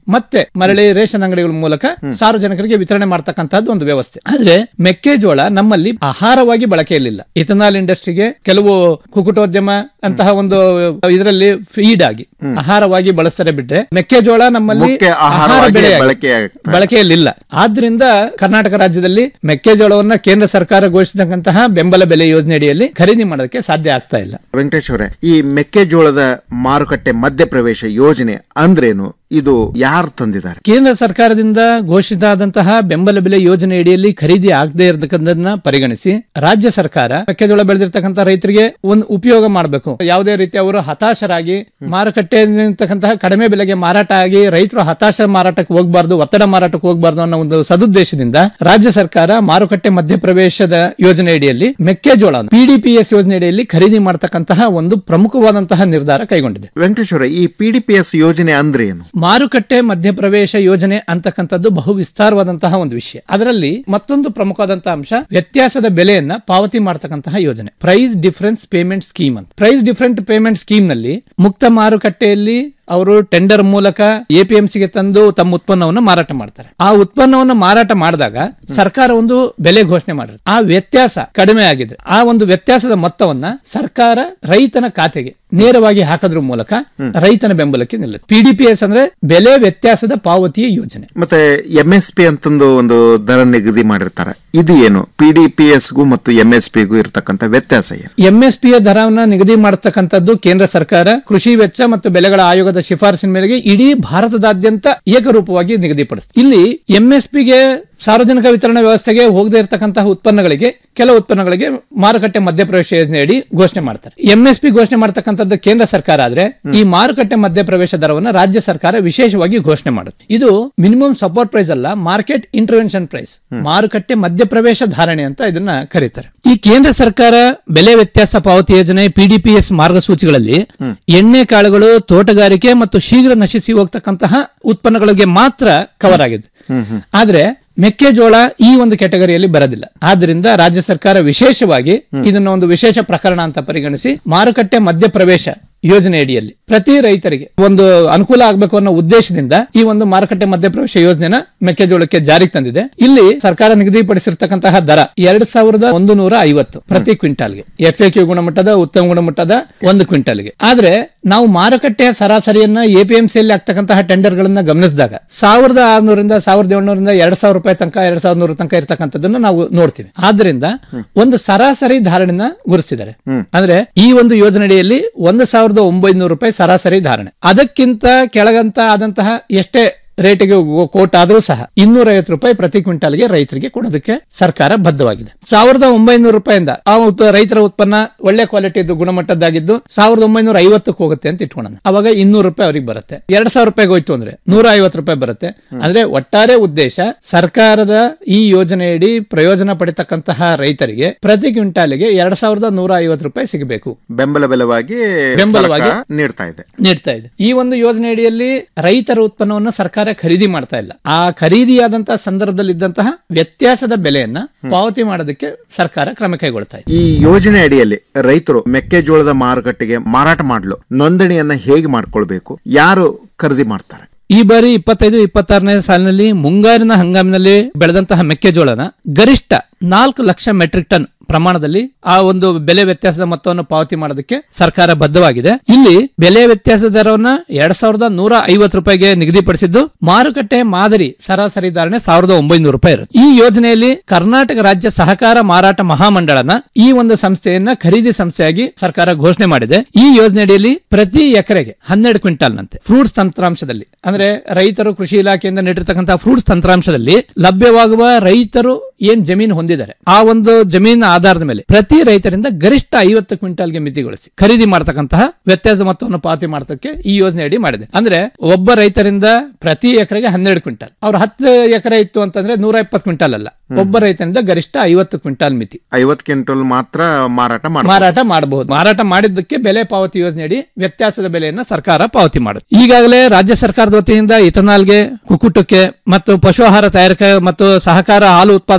Speaker 23: ಮತ್ತೆ ಮರಳಿ ರೇಷನ್ ಅಂಗಡಿಗಳ ಮೂಲಕ ಸಾರ್ವಜನಿಕರಿಗೆ ವಿತರಣೆ ಮಾಡ್ತಕ್ಕಂತಹದ್ದು ಒಂದು ವ್ಯವಸ್ಥೆ ಆದ್ರೆ ಮೆಕ್ಕೆಜೋಳ ನಮ್ಮಲ್ಲಿ ಆಹಾರವಾಗಿ ಬಳಕೆಯಲ್ಲಿಲ್ಲ ಇಥನಾಲ್ ಇಂಡಸ್ಟ್ರಿಗೆ ಕೆಲವು ಕುಕುಟೋದ್ಯಮ ಅಂತಹ ಒಂದು ಇದರಲ್ಲಿ ಫೀಡ್ ಆಗಿ ಆಹಾರವಾಗಿ ಬಳಸ್ತಾರೆ ಬಿಟ್ರೆ ಮೆಕ್ಕೆಜೋಳ ನಮ್ಮಲ್ಲಿ
Speaker 22: ಮುಖ್ಯ
Speaker 23: ಆಹಾರ
Speaker 22: ಆಹಾರವಾಗಿ
Speaker 23: ಬೆಳೆಯಾಗಿ
Speaker 22: ಬಳಕೆಯಾಗ್ತದೆ.
Speaker 23: ಬಳಕೆಯಲ್ಲಿಲ್ಲ ಆದ್ರಿಂದ ಕರ್ನಾಟಕ ರಾಜ್ಯದಲ್ಲಿ ಮೆಕ್ಕೆಜೋಳವನ್ನ ಕೇಂದ್ರ ಸರ್ಕಾರ ಘೋಷಿಸತಕ್ಕಂತಹ ಬೆಂಬಲ ಬೆಲೆ ಯೋಜನೆ ಅಡಿಯಲ್ಲಿ ಖರೀದಿ ಮಾಡೋದಕ್ಕೆ ಸಾಧ್ಯ ಆಗ್ತಾ ಇಲ್ಲ
Speaker 22: ವೆಂಕಟೇಶ್ ಅವರೇ ಈ ಮೆಕ್ಕೆಜೋಳದ ಮಾರುಕಟ್ಟೆ ಮಧ್ಯಪ್ರವೇಶ ಯೋಜನೆ ಅಂದ್ರೇನು ಇದು ಯಾರು ತಂದಿದ್ದಾರೆ
Speaker 23: ಕೇಂದ್ರ ಸರ್ಕಾರದಿಂದ ಘೋಷಿತ ಆದಂತಹ ಬೆಂಬಲ ಬೆಲೆ ಯೋಜನೆ ಅಡಿಯಲ್ಲಿ ಖರೀದಿ ಆಗದೆ ಇರತಕ್ಕಂಥದನ್ನ ಪರಿಗಣಿಸಿ ರಾಜ್ಯ ಸರ್ಕಾರ ಮೆಕ್ಕೆಜೋಳ ಬೆಳೆದಿರ್ತಕ್ಕಂಥ ರೈತರಿಗೆ ಒಂದು ಉಪಯೋಗ ಮಾಡಬೇಕು ಯಾವುದೇ ರೀತಿ ಅವರು ಹತಾಶರಾಗಿ ಮಾರುಕಟ್ಟೆ ನಿಂತಕ್ಕಂತಹ ಕಡಿಮೆ ಬೆಲೆಗೆ ಮಾರಾಟ ಆಗಿ ರೈತರು ಹತಾಶ ಮಾರಾಟಕ್ಕೆ ಹೋಗಬಾರ್ದು ಒತ್ತಡ ಮಾರಾಟಕ್ಕೆ ಹೋಗಬಾರ್ದು ಅನ್ನೋ ಒಂದು ಸದುದ್ದೇಶದಿಂದ ರಾಜ್ಯ ಸರ್ಕಾರ ಮಾರುಕಟ್ಟೆ ಮಧ್ಯಪ್ರವೇಶದ ಯೋಜನೆ ಅಡಿಯಲ್ಲಿ ಮೆಕ್ಕೆಜೋಳ ಪಿಡಿಪಿಎಸ್ ಯೋಜನೆ ಅಡಿಯಲ್ಲಿ ಖರೀದಿ ಮಾಡತಕ್ಕಂತಹ ಒಂದು ಪ್ರಮುಖವಾದಂತಹ ನಿರ್ಧಾರ ಕೈಗೊಂಡಿದೆ
Speaker 22: ವೆಂಕಟೇಶ್ ಅವರೇ ಈ ಪಿಡಿಪಿಎಸ್ ಯೋಜನೆ ಅಂದ್ರೇನು
Speaker 23: ಮಾರುಕಟ್ಟೆ ಮಧ್ಯಪ್ರವೇಶ ಯೋಜನೆ ಅಂತಕ್ಕಂಥದ್ದು ಬಹು ವಿಸ್ತಾರವಾದಂತಹ ಒಂದು ವಿಷಯ ಅದರಲ್ಲಿ ಮತ್ತೊಂದು ಪ್ರಮುಖವಾದಂತಹ ಅಂಶ ವ್ಯತ್ಯಾಸದ ಬೆಲೆಯನ್ನ ಪಾವತಿ ಮಾಡತಕ್ಕಂತಹ ಯೋಜನೆ ಪ್ರೈಸ್ ಡಿಫರೆನ್ಸ್ ಪೇಮೆಂಟ್ ಸ್ಕೀಮ್ ಅಂತ ಪ್ರೈಸ್ ಡಿಫರೆಂಟ್ ಪೇಮೆಂಟ್ ಸ್ಕೀಮ್ ನಲ್ಲಿ ಮುಕ್ತ ಮಾರುಕಟ್ಟೆಯಲ್ಲಿ ಅವರು ಟೆಂಡರ್ ಮೂಲಕ ಎಪಿಎಂಸಿಗೆ ತಂದು ತಮ್ಮ ಉತ್ಪನ್ನವನ್ನು ಮಾರಾಟ ಮಾಡ್ತಾರೆ ಆ ಉತ್ಪನ್ನವನ್ನು ಮಾರಾಟ ಮಾಡಿದಾಗ ಸರ್ಕಾರ ಒಂದು ಬೆಲೆ ಘೋಷಣೆ ಮಾಡಿರುತ್ತೆ ಆ ವ್ಯತ್ಯಾಸ ಕಡಿಮೆ ಆಗಿದೆ ಆ ಒಂದು ವ್ಯತ್ಯಾಸದ ಮೊತ್ತವನ್ನ ಸರ್ಕಾರ ರೈತನ ಖಾತೆಗೆ ನೇರವಾಗಿ ಹಾಕೋದ್ರ ಮೂಲಕ ರೈತನ ಬೆಂಬಲಕ್ಕೆ ನಿಲ್ಲುತ್ತೆ ಪಿಡಿಪಿಎಸ್ ಅಂದ್ರೆ ಬೆಲೆ ವ್ಯತ್ಯಾಸದ ಪಾವತಿಯ ಯೋಜನೆ
Speaker 22: ಮತ್ತೆ ಎಂ ಎಸ್ ಪಿ ಅಂತಂದು ಒಂದು ದರ ನಿಗದಿ ಮಾಡಿರ್ತಾರೆ ಇದು ಏನು ಪಿಡಿಪಿಎಸ್ಗೂ ಮತ್ತು ಎಂ ಎಸ್ ಪಿಗೂ ಇರತಕ್ಕಂತ ವ್ಯತ್ಯಾಸ ಏನು
Speaker 23: ಎಂಎಸ್ಪಿಯ ದರವನ್ನ ನಿಗದಿ ಮಾಡತಕ್ಕಂಥದ್ದು ಕೇಂದ್ರ ಸರ್ಕಾರ ಕೃಷಿ ವೆಚ್ಚ ಮತ್ತು ಬೆಲೆಗಳ ಆಯೋಗದ ಶಿಫಾರಸಿನ ಮೇರೆಗೆ ಇಡೀ ಭಾರತದಾದ್ಯಂತ ಏಕರೂಪವಾಗಿ ನಿಗದಿಪಡಿಸಿದೆ ಇಲ್ಲಿ ಎಂಎಸ್ಪಿಗೆ ಸಾರ್ವಜನಿಕ ವಿತರಣಾ ವ್ಯವಸ್ಥೆಗೆ ಹೋಗದೆ ಇರತಕ್ಕಂತಹ ಉತ್ಪನ್ನಗಳಿಗೆ ಕೆಲವು ಉತ್ಪನ್ನಗಳಿಗೆ ಮಾರುಕಟ್ಟೆ ಮಧ್ಯಪ್ರವೇಶ ಯೋಜನೆಯಡಿ ಘೋಷಣೆ ಮಾಡ್ತಾರೆ ಎಂಎಸ್ಪಿ ಘೋಷಣೆ ಮಾಡತಕ್ಕಂಥದ್ದು ಕೇಂದ್ರ ಸರ್ಕಾರ ಆದ್ರೆ ಈ ಮಾರುಕಟ್ಟೆ ಮಧ್ಯಪ್ರವೇಶ ದರವನ್ನು ರಾಜ್ಯ ಸರ್ಕಾರ ವಿಶೇಷವಾಗಿ ಘೋಷಣೆ ಮಾಡುತ್ತೆ ಇದು ಮಿನಿಮಮ್ ಸಪೋರ್ಟ್ ಪ್ರೈಸ್ ಅಲ್ಲ ಮಾರ್ಕೆಟ್ ಇಂಟರ್ವೆನ್ಷನ್ ಪ್ರೈಸ್ ಮಾರುಕಟ್ಟೆ ಮಧ್ಯಪ್ರವೇಶ ಧಾರಣೆ ಅಂತ ಇದನ್ನ ಕರೀತಾರೆ ಈ ಕೇಂದ್ರ ಸರ್ಕಾರ ಬೆಲೆ ವ್ಯತ್ಯಾಸ ಪಾವತಿ ಯೋಜನೆ ಪಿಡಿಪಿಎಸ್ ಮಾರ್ಗಸೂಚಿಗಳಲ್ಲಿ ಎಣ್ಣೆ ಕಾಳುಗಳು ತೋಟಗಾರಿಕೆ ಮತ್ತು ಶೀಘ್ರ ನಶಿಸಿ ಹೋಗ್ತಕ್ಕಂತಹ ಉತ್ಪನ್ನಗಳಿಗೆ ಮಾತ್ರ ಕವರ್ ಆಗಿದೆ ಆದ್ರೆ ಮೆಕ್ಕೆಜೋಳ ಈ ಒಂದು ಕೆಟಗರಿಯಲ್ಲಿ ಬರೋದಿಲ್ಲ ಆದ್ರಿಂದ ರಾಜ್ಯ ಸರ್ಕಾರ ವಿಶೇಷವಾಗಿ ಇದನ್ನ ಒಂದು ವಿಶೇಷ ಪ್ರಕರಣ ಅಂತ ಪರಿಗಣಿಸಿ ಮಾರುಕಟ್ಟೆ ಮಧ್ಯಪ್ರವೇಶ ಯೋಜನೆ ಅಡಿಯಲ್ಲಿ ಪ್ರತಿ ರೈತರಿಗೆ ಒಂದು ಅನುಕೂಲ ಆಗಬೇಕು ಅನ್ನೋ ಉದ್ದೇಶದಿಂದ ಈ ಒಂದು ಮಾರುಕಟ್ಟೆ ಮಧ್ಯಪ್ರವೇಶ ಯೋಜನೆನ ಮೆಕ್ಕೆಜೋಳಕ್ಕೆ ಜಾರಿಗೆ ತಂದಿದೆ ಇಲ್ಲಿ ಸರ್ಕಾರ ನಿಗದಿಪಡಿಸಿರ್ತಕ್ಕಂತಹ ದರ ಎರಡ್ ಸಾವಿರದ ಒಂದು ನೂರ ಐವತ್ತು ಪ್ರತಿ ಕ್ವಿಂಟಾಲ್ಗೆ ಎಫ್ ಕ್ಯೂ ಗುಣಮಟ್ಟದ ಉತ್ತಮ ಗುಣಮಟ್ಟದ ಒಂದು ಕ್ವಿಂಟಾಲ್ಗೆ ಆದ್ರೆ ನಾವು ಮಾರುಕಟ್ಟೆಯ ಸರಾಸರಿಯನ್ನ ಎಪಿಎಂಸಿಯಲ್ಲಿ ಆಗ್ತಕ್ಕಂತಹ ಟೆಂಡರ್ ಗಳನ್ನ ಗಮನಿಸಿದಾಗ ಸಾವಿರದ ಆರ್ನೂರಿಂದ ಸಾವಿರದ ಏಳ್ನೂರಿಂದ ಎರಡ್ ಸಾವಿರ ರೂಪಾಯಿ ತನಕ ಎರಡ್ ಸಾವಿರದ ನೂರ ತನಕ ಇರತಕ್ಕಂಥದ್ದನ್ನ ನಾವು ನೋಡ್ತೀವಿ ಆದ್ರಿಂದ ಒಂದು ಸರಾಸರಿ ಧಾರಣೆನ ಗುರುತಿಸಿದ್ದಾರೆ ಅಂದ್ರೆ ಈ ಒಂದು ಯೋಜನೆಯಲ್ಲಿ ಒಂದು ಸಾವಿರದ ಒಂಬೈನೂರು ರೂಪಾಯಿ ಸರಾಸರಿ ಧಾರಣೆ ಅದಕ್ಕಿಂತ ಕೆಳಗಂತ ಆದಂತಹ ಎಷ್ಟೇ ರೇಟಿಗೆ ಕೋಟ್ ಆದ್ರೂ ಸಹ ಇನ್ನೂರ ಐವತ್ತು ರೂಪಾಯಿ ಪ್ರತಿ ಕ್ವಿಂಟಾಲ್ಗೆ ರೈತರಿಗೆ ಕೊಡೋದಕ್ಕೆ ಸರ್ಕಾರ ಬದ್ಧವಾಗಿದೆ ಸಾವಿರದ ಒಂಬೈನೂರು ರೂಪಾಯಿಂದ ಆ ಉತ್- ರೈತರ ಉತ್ಪನ್ನ ಒಳ್ಳೆ ಕ್ವಾಲಿಟಿ ಗುಣಮಟ್ಟದ್ದಾಗಿದ್ದು ಸಾವಿರದ ಒಂಬೈನೂರ ಐವತ್ತಕ್ಕೆ ಹೋಗುತ್ತೆ ಅಂತ ಇಟ್ಕೊಳ್ಳೋಣ ಅವಾಗ ಇನ್ನೂರು ರೂಪಾಯಿ ಅವ್ರಿಗೆ ಬರುತ್ತೆ ಎರಡ್ ಸಾವಿರ ರೂಪಾಯಿಗೆ ಹೋಯ್ತು ಅಂದ್ರೆ ನೂರ ಐವತ್ತು ರೂಪಾಯಿ ಬರುತ್ತೆ ಅಂದ್ರೆ ಒಟ್ಟಾರೆ ಉದ್ದೇಶ ಸರ್ಕಾರದ ಈ ಯೋಜನೆಯಡಿ ಪ್ರಯೋಜನ ಪಡಿತಕ್ಕಂತಹ ರೈತರಿಗೆ ಪ್ರತಿ ಕ್ವಿಂಟಾಲಿಗೆ ಎರಡ್ ಸಾವಿರದ ನೂರ ಐವತ್ತು ರೂಪಾಯಿ ಸಿಗಬೇಕು
Speaker 22: ಬೆಂಬಲ ಬೆಲವಾಗಿ
Speaker 23: ಬೆಂಬಲವಾಗಿ
Speaker 22: ಸರ್ಕಾರ ನೀಡ್ತಾ ಇದೆ
Speaker 23: ನೀಡ್ತಾ ಇದೆ ಈ ಒಂದು ಯೋಜನೆ ಅಡಿಯಲ್ಲಿ ರೈತರ ಉತ್ಪನ್ನವನ್ನು ಸರ್ಕಾರ ಖರೀದಿ ಮಾಡ್ತಾ ಇಲ್ಲ ಆ ಖರೀದಿಯಾದಂತಹ ಸಂದರ್ಭದಲ್ಲಿ ಇದ್ದಂತಹ ವ್ಯತ್ಯಾಸದ ಬೆಲೆಯನ್ನ ಪಾವತಿ ಮಾಡೋದಕ್ಕೆ ಸರ್ಕಾರ ಕ್ರಮ ಕೈಗೊಳ್ತಾ ಇದೆ
Speaker 22: ಈ ಯೋಜನೆ ಅಡಿಯಲ್ಲಿ ರೈತರು ಮೆಕ್ಕೆಜೋಳದ ಮಾರುಕಟ್ಟೆಗೆ ಮಾರಾಟ ಮಾಡಲು ನೋಂದಣಿಯನ್ನ ಹೇಗೆ ಮಾಡ್ಕೊಳ್ಬೇಕು ಯಾರು ಖರೀದಿ ಮಾಡ್ತಾರೆ
Speaker 23: ಈ ಬಾರಿ ಇಪ್ಪತ್ತೈದು ಇಪ್ಪತ್ತಾರನೇ ಸಾಲಿನಲ್ಲಿ ಮುಂಗಾರಿನ ಹಂಗಾಮಿನಲ್ಲಿ ಬೆಳೆದಂತಹ ಮೆಕ್ಕೆಜೋಳನ ಗರಿಷ್ಠ ನಾಲ್ಕು ಲಕ್ಷ ಮೆಟ್ರಿಕ್ ಟನ್ ಪ್ರಮಾಣದಲ್ಲಿ ಆ ಒಂದು ಬೆಲೆ ವ್ಯತ್ಯಾಸದ ಮೊತ್ತವನ್ನು ಪಾವತಿ ಮಾಡೋದಕ್ಕೆ ಸರ್ಕಾರ ಬದ್ಧವಾಗಿದೆ ಇಲ್ಲಿ ಬೆಲೆ ವ್ಯತ್ಯಾಸ ದರವನ್ನ ಎರಡ್ ಸಾವಿರದ ನೂರ ಐವತ್ತು ರೂಪಾಯಿಗೆ ನಿಗದಿಪಡಿಸಿದ್ದು ಮಾರುಕಟ್ಟೆ ಮಾದರಿ ಸರಾಸರಿ ಧಾರಣೆ ಸಾವಿರದ ಒಂಬೈನೂರು ರೂಪಾಯಿ ಇರುತ್ತೆ ಈ ಯೋಜನೆಯಲ್ಲಿ ಕರ್ನಾಟಕ ರಾಜ್ಯ ಸಹಕಾರ ಮಾರಾಟ ಮಹಾಮಂಡಳನ ಈ ಒಂದು ಸಂಸ್ಥೆಯನ್ನ ಖರೀದಿ ಸಂಸ್ಥೆಯಾಗಿ ಸರ್ಕಾರ ಘೋಷಣೆ ಮಾಡಿದೆ ಈ ಯೋಜನೆಯಡಿಯಲ್ಲಿ ಪ್ರತಿ ಎಕರೆಗೆ ಹನ್ನೆರಡು ಕ್ವಿಂಟಾಲ್ ನಂತೆ ಫ್ರೂಟ್ಸ್ ತಂತ್ರಾಂಶದಲ್ಲಿ ಅಂದ್ರೆ ರೈತರು ಕೃಷಿ ಇಲಾಖೆಯಿಂದ ನೀಡಿರ್ತಕ್ಕಂತಹ ಫ್ರೂಟ್ಸ್ ತಂತ್ರಾಂಶದಲ್ಲಿ ಲಭ್ಯವಾಗುವ ರೈತರು ಏನ್ ಜಮೀನು ಹೊಂದಿದ್ದಾರೆ ಆ ಒಂದು ಜಮೀನಿನ ಆಧಾರದ ಮೇಲೆ ಪ್ರತಿ ರೈತರಿಂದ ಗರಿಷ್ಠ ಐವತ್ತು ಕ್ವಿಂಟಾಲ್ಗೆ ಮಿತಿಗೊಳಿಸಿ ಖರೀದಿ ಮಾಡತಕ್ಕಂತಹ ವ್ಯತ್ಯಾಸ ಮೊತ್ತವನ್ನು ಪಾವತಿ ಮಾಡೋದಕ್ಕೆ ಈ ಯೋಜನೆ ಅಡಿ ಮಾಡಿದೆ ಅಂದ್ರೆ ಒಬ್ಬ ರೈತರಿಂದ ಪ್ರತಿ ಎಕರೆಗೆ ಹನ್ನೆರಡು ಕ್ವಿಂಟಾಲ್ ಅವ್ರ ಹತ್ತು ಎಕರೆ ಇತ್ತು ಅಂತಂದ್ರೆ ನೂರ ಇಪ್ಪತ್ತು ಕ್ವಿಂಟಾಲ್ ಅಲ್ಲ ಒಬ್ಬ ರೈತರಿಂದ ಗರಿಷ್ಠ ಐವತ್ತು ಕ್ವಿಂಟಾಲ್ ಮಿತಿ
Speaker 22: ಐವತ್ ಕ್ವಿಂಟಲ್ ಮಾತ್ರ ಮಾರಾಟ ಮಾಡಿ
Speaker 23: ಮಾರಾಟ ಮಾಡಬಹುದು ಮಾರಾಟ ಮಾಡಿದ್ದಕ್ಕೆ ಬೆಲೆ ಪಾವತಿ ಯೋಜನೆಯಡಿ ವ್ಯತ್ಯಾಸದ ಬೆಲೆಯನ್ನ ಸರ್ಕಾರ ಪಾವತಿ ಮಾಡುತ್ತೆ ಈಗಾಗಲೇ ರಾಜ್ಯ ಸರ್ಕಾರದ ವತಿಯಿಂದ ಇಥನಾಲ್ಗೆ ಕುಕ್ಕುಟಕ್ಕೆ ಮತ್ತು ಪಶು ಆಹಾರ ತಯಾರಿಕೆ ಮತ್ತು ಸಹಕಾರ ಹಾಲು ಉತ್ಪಾದಕ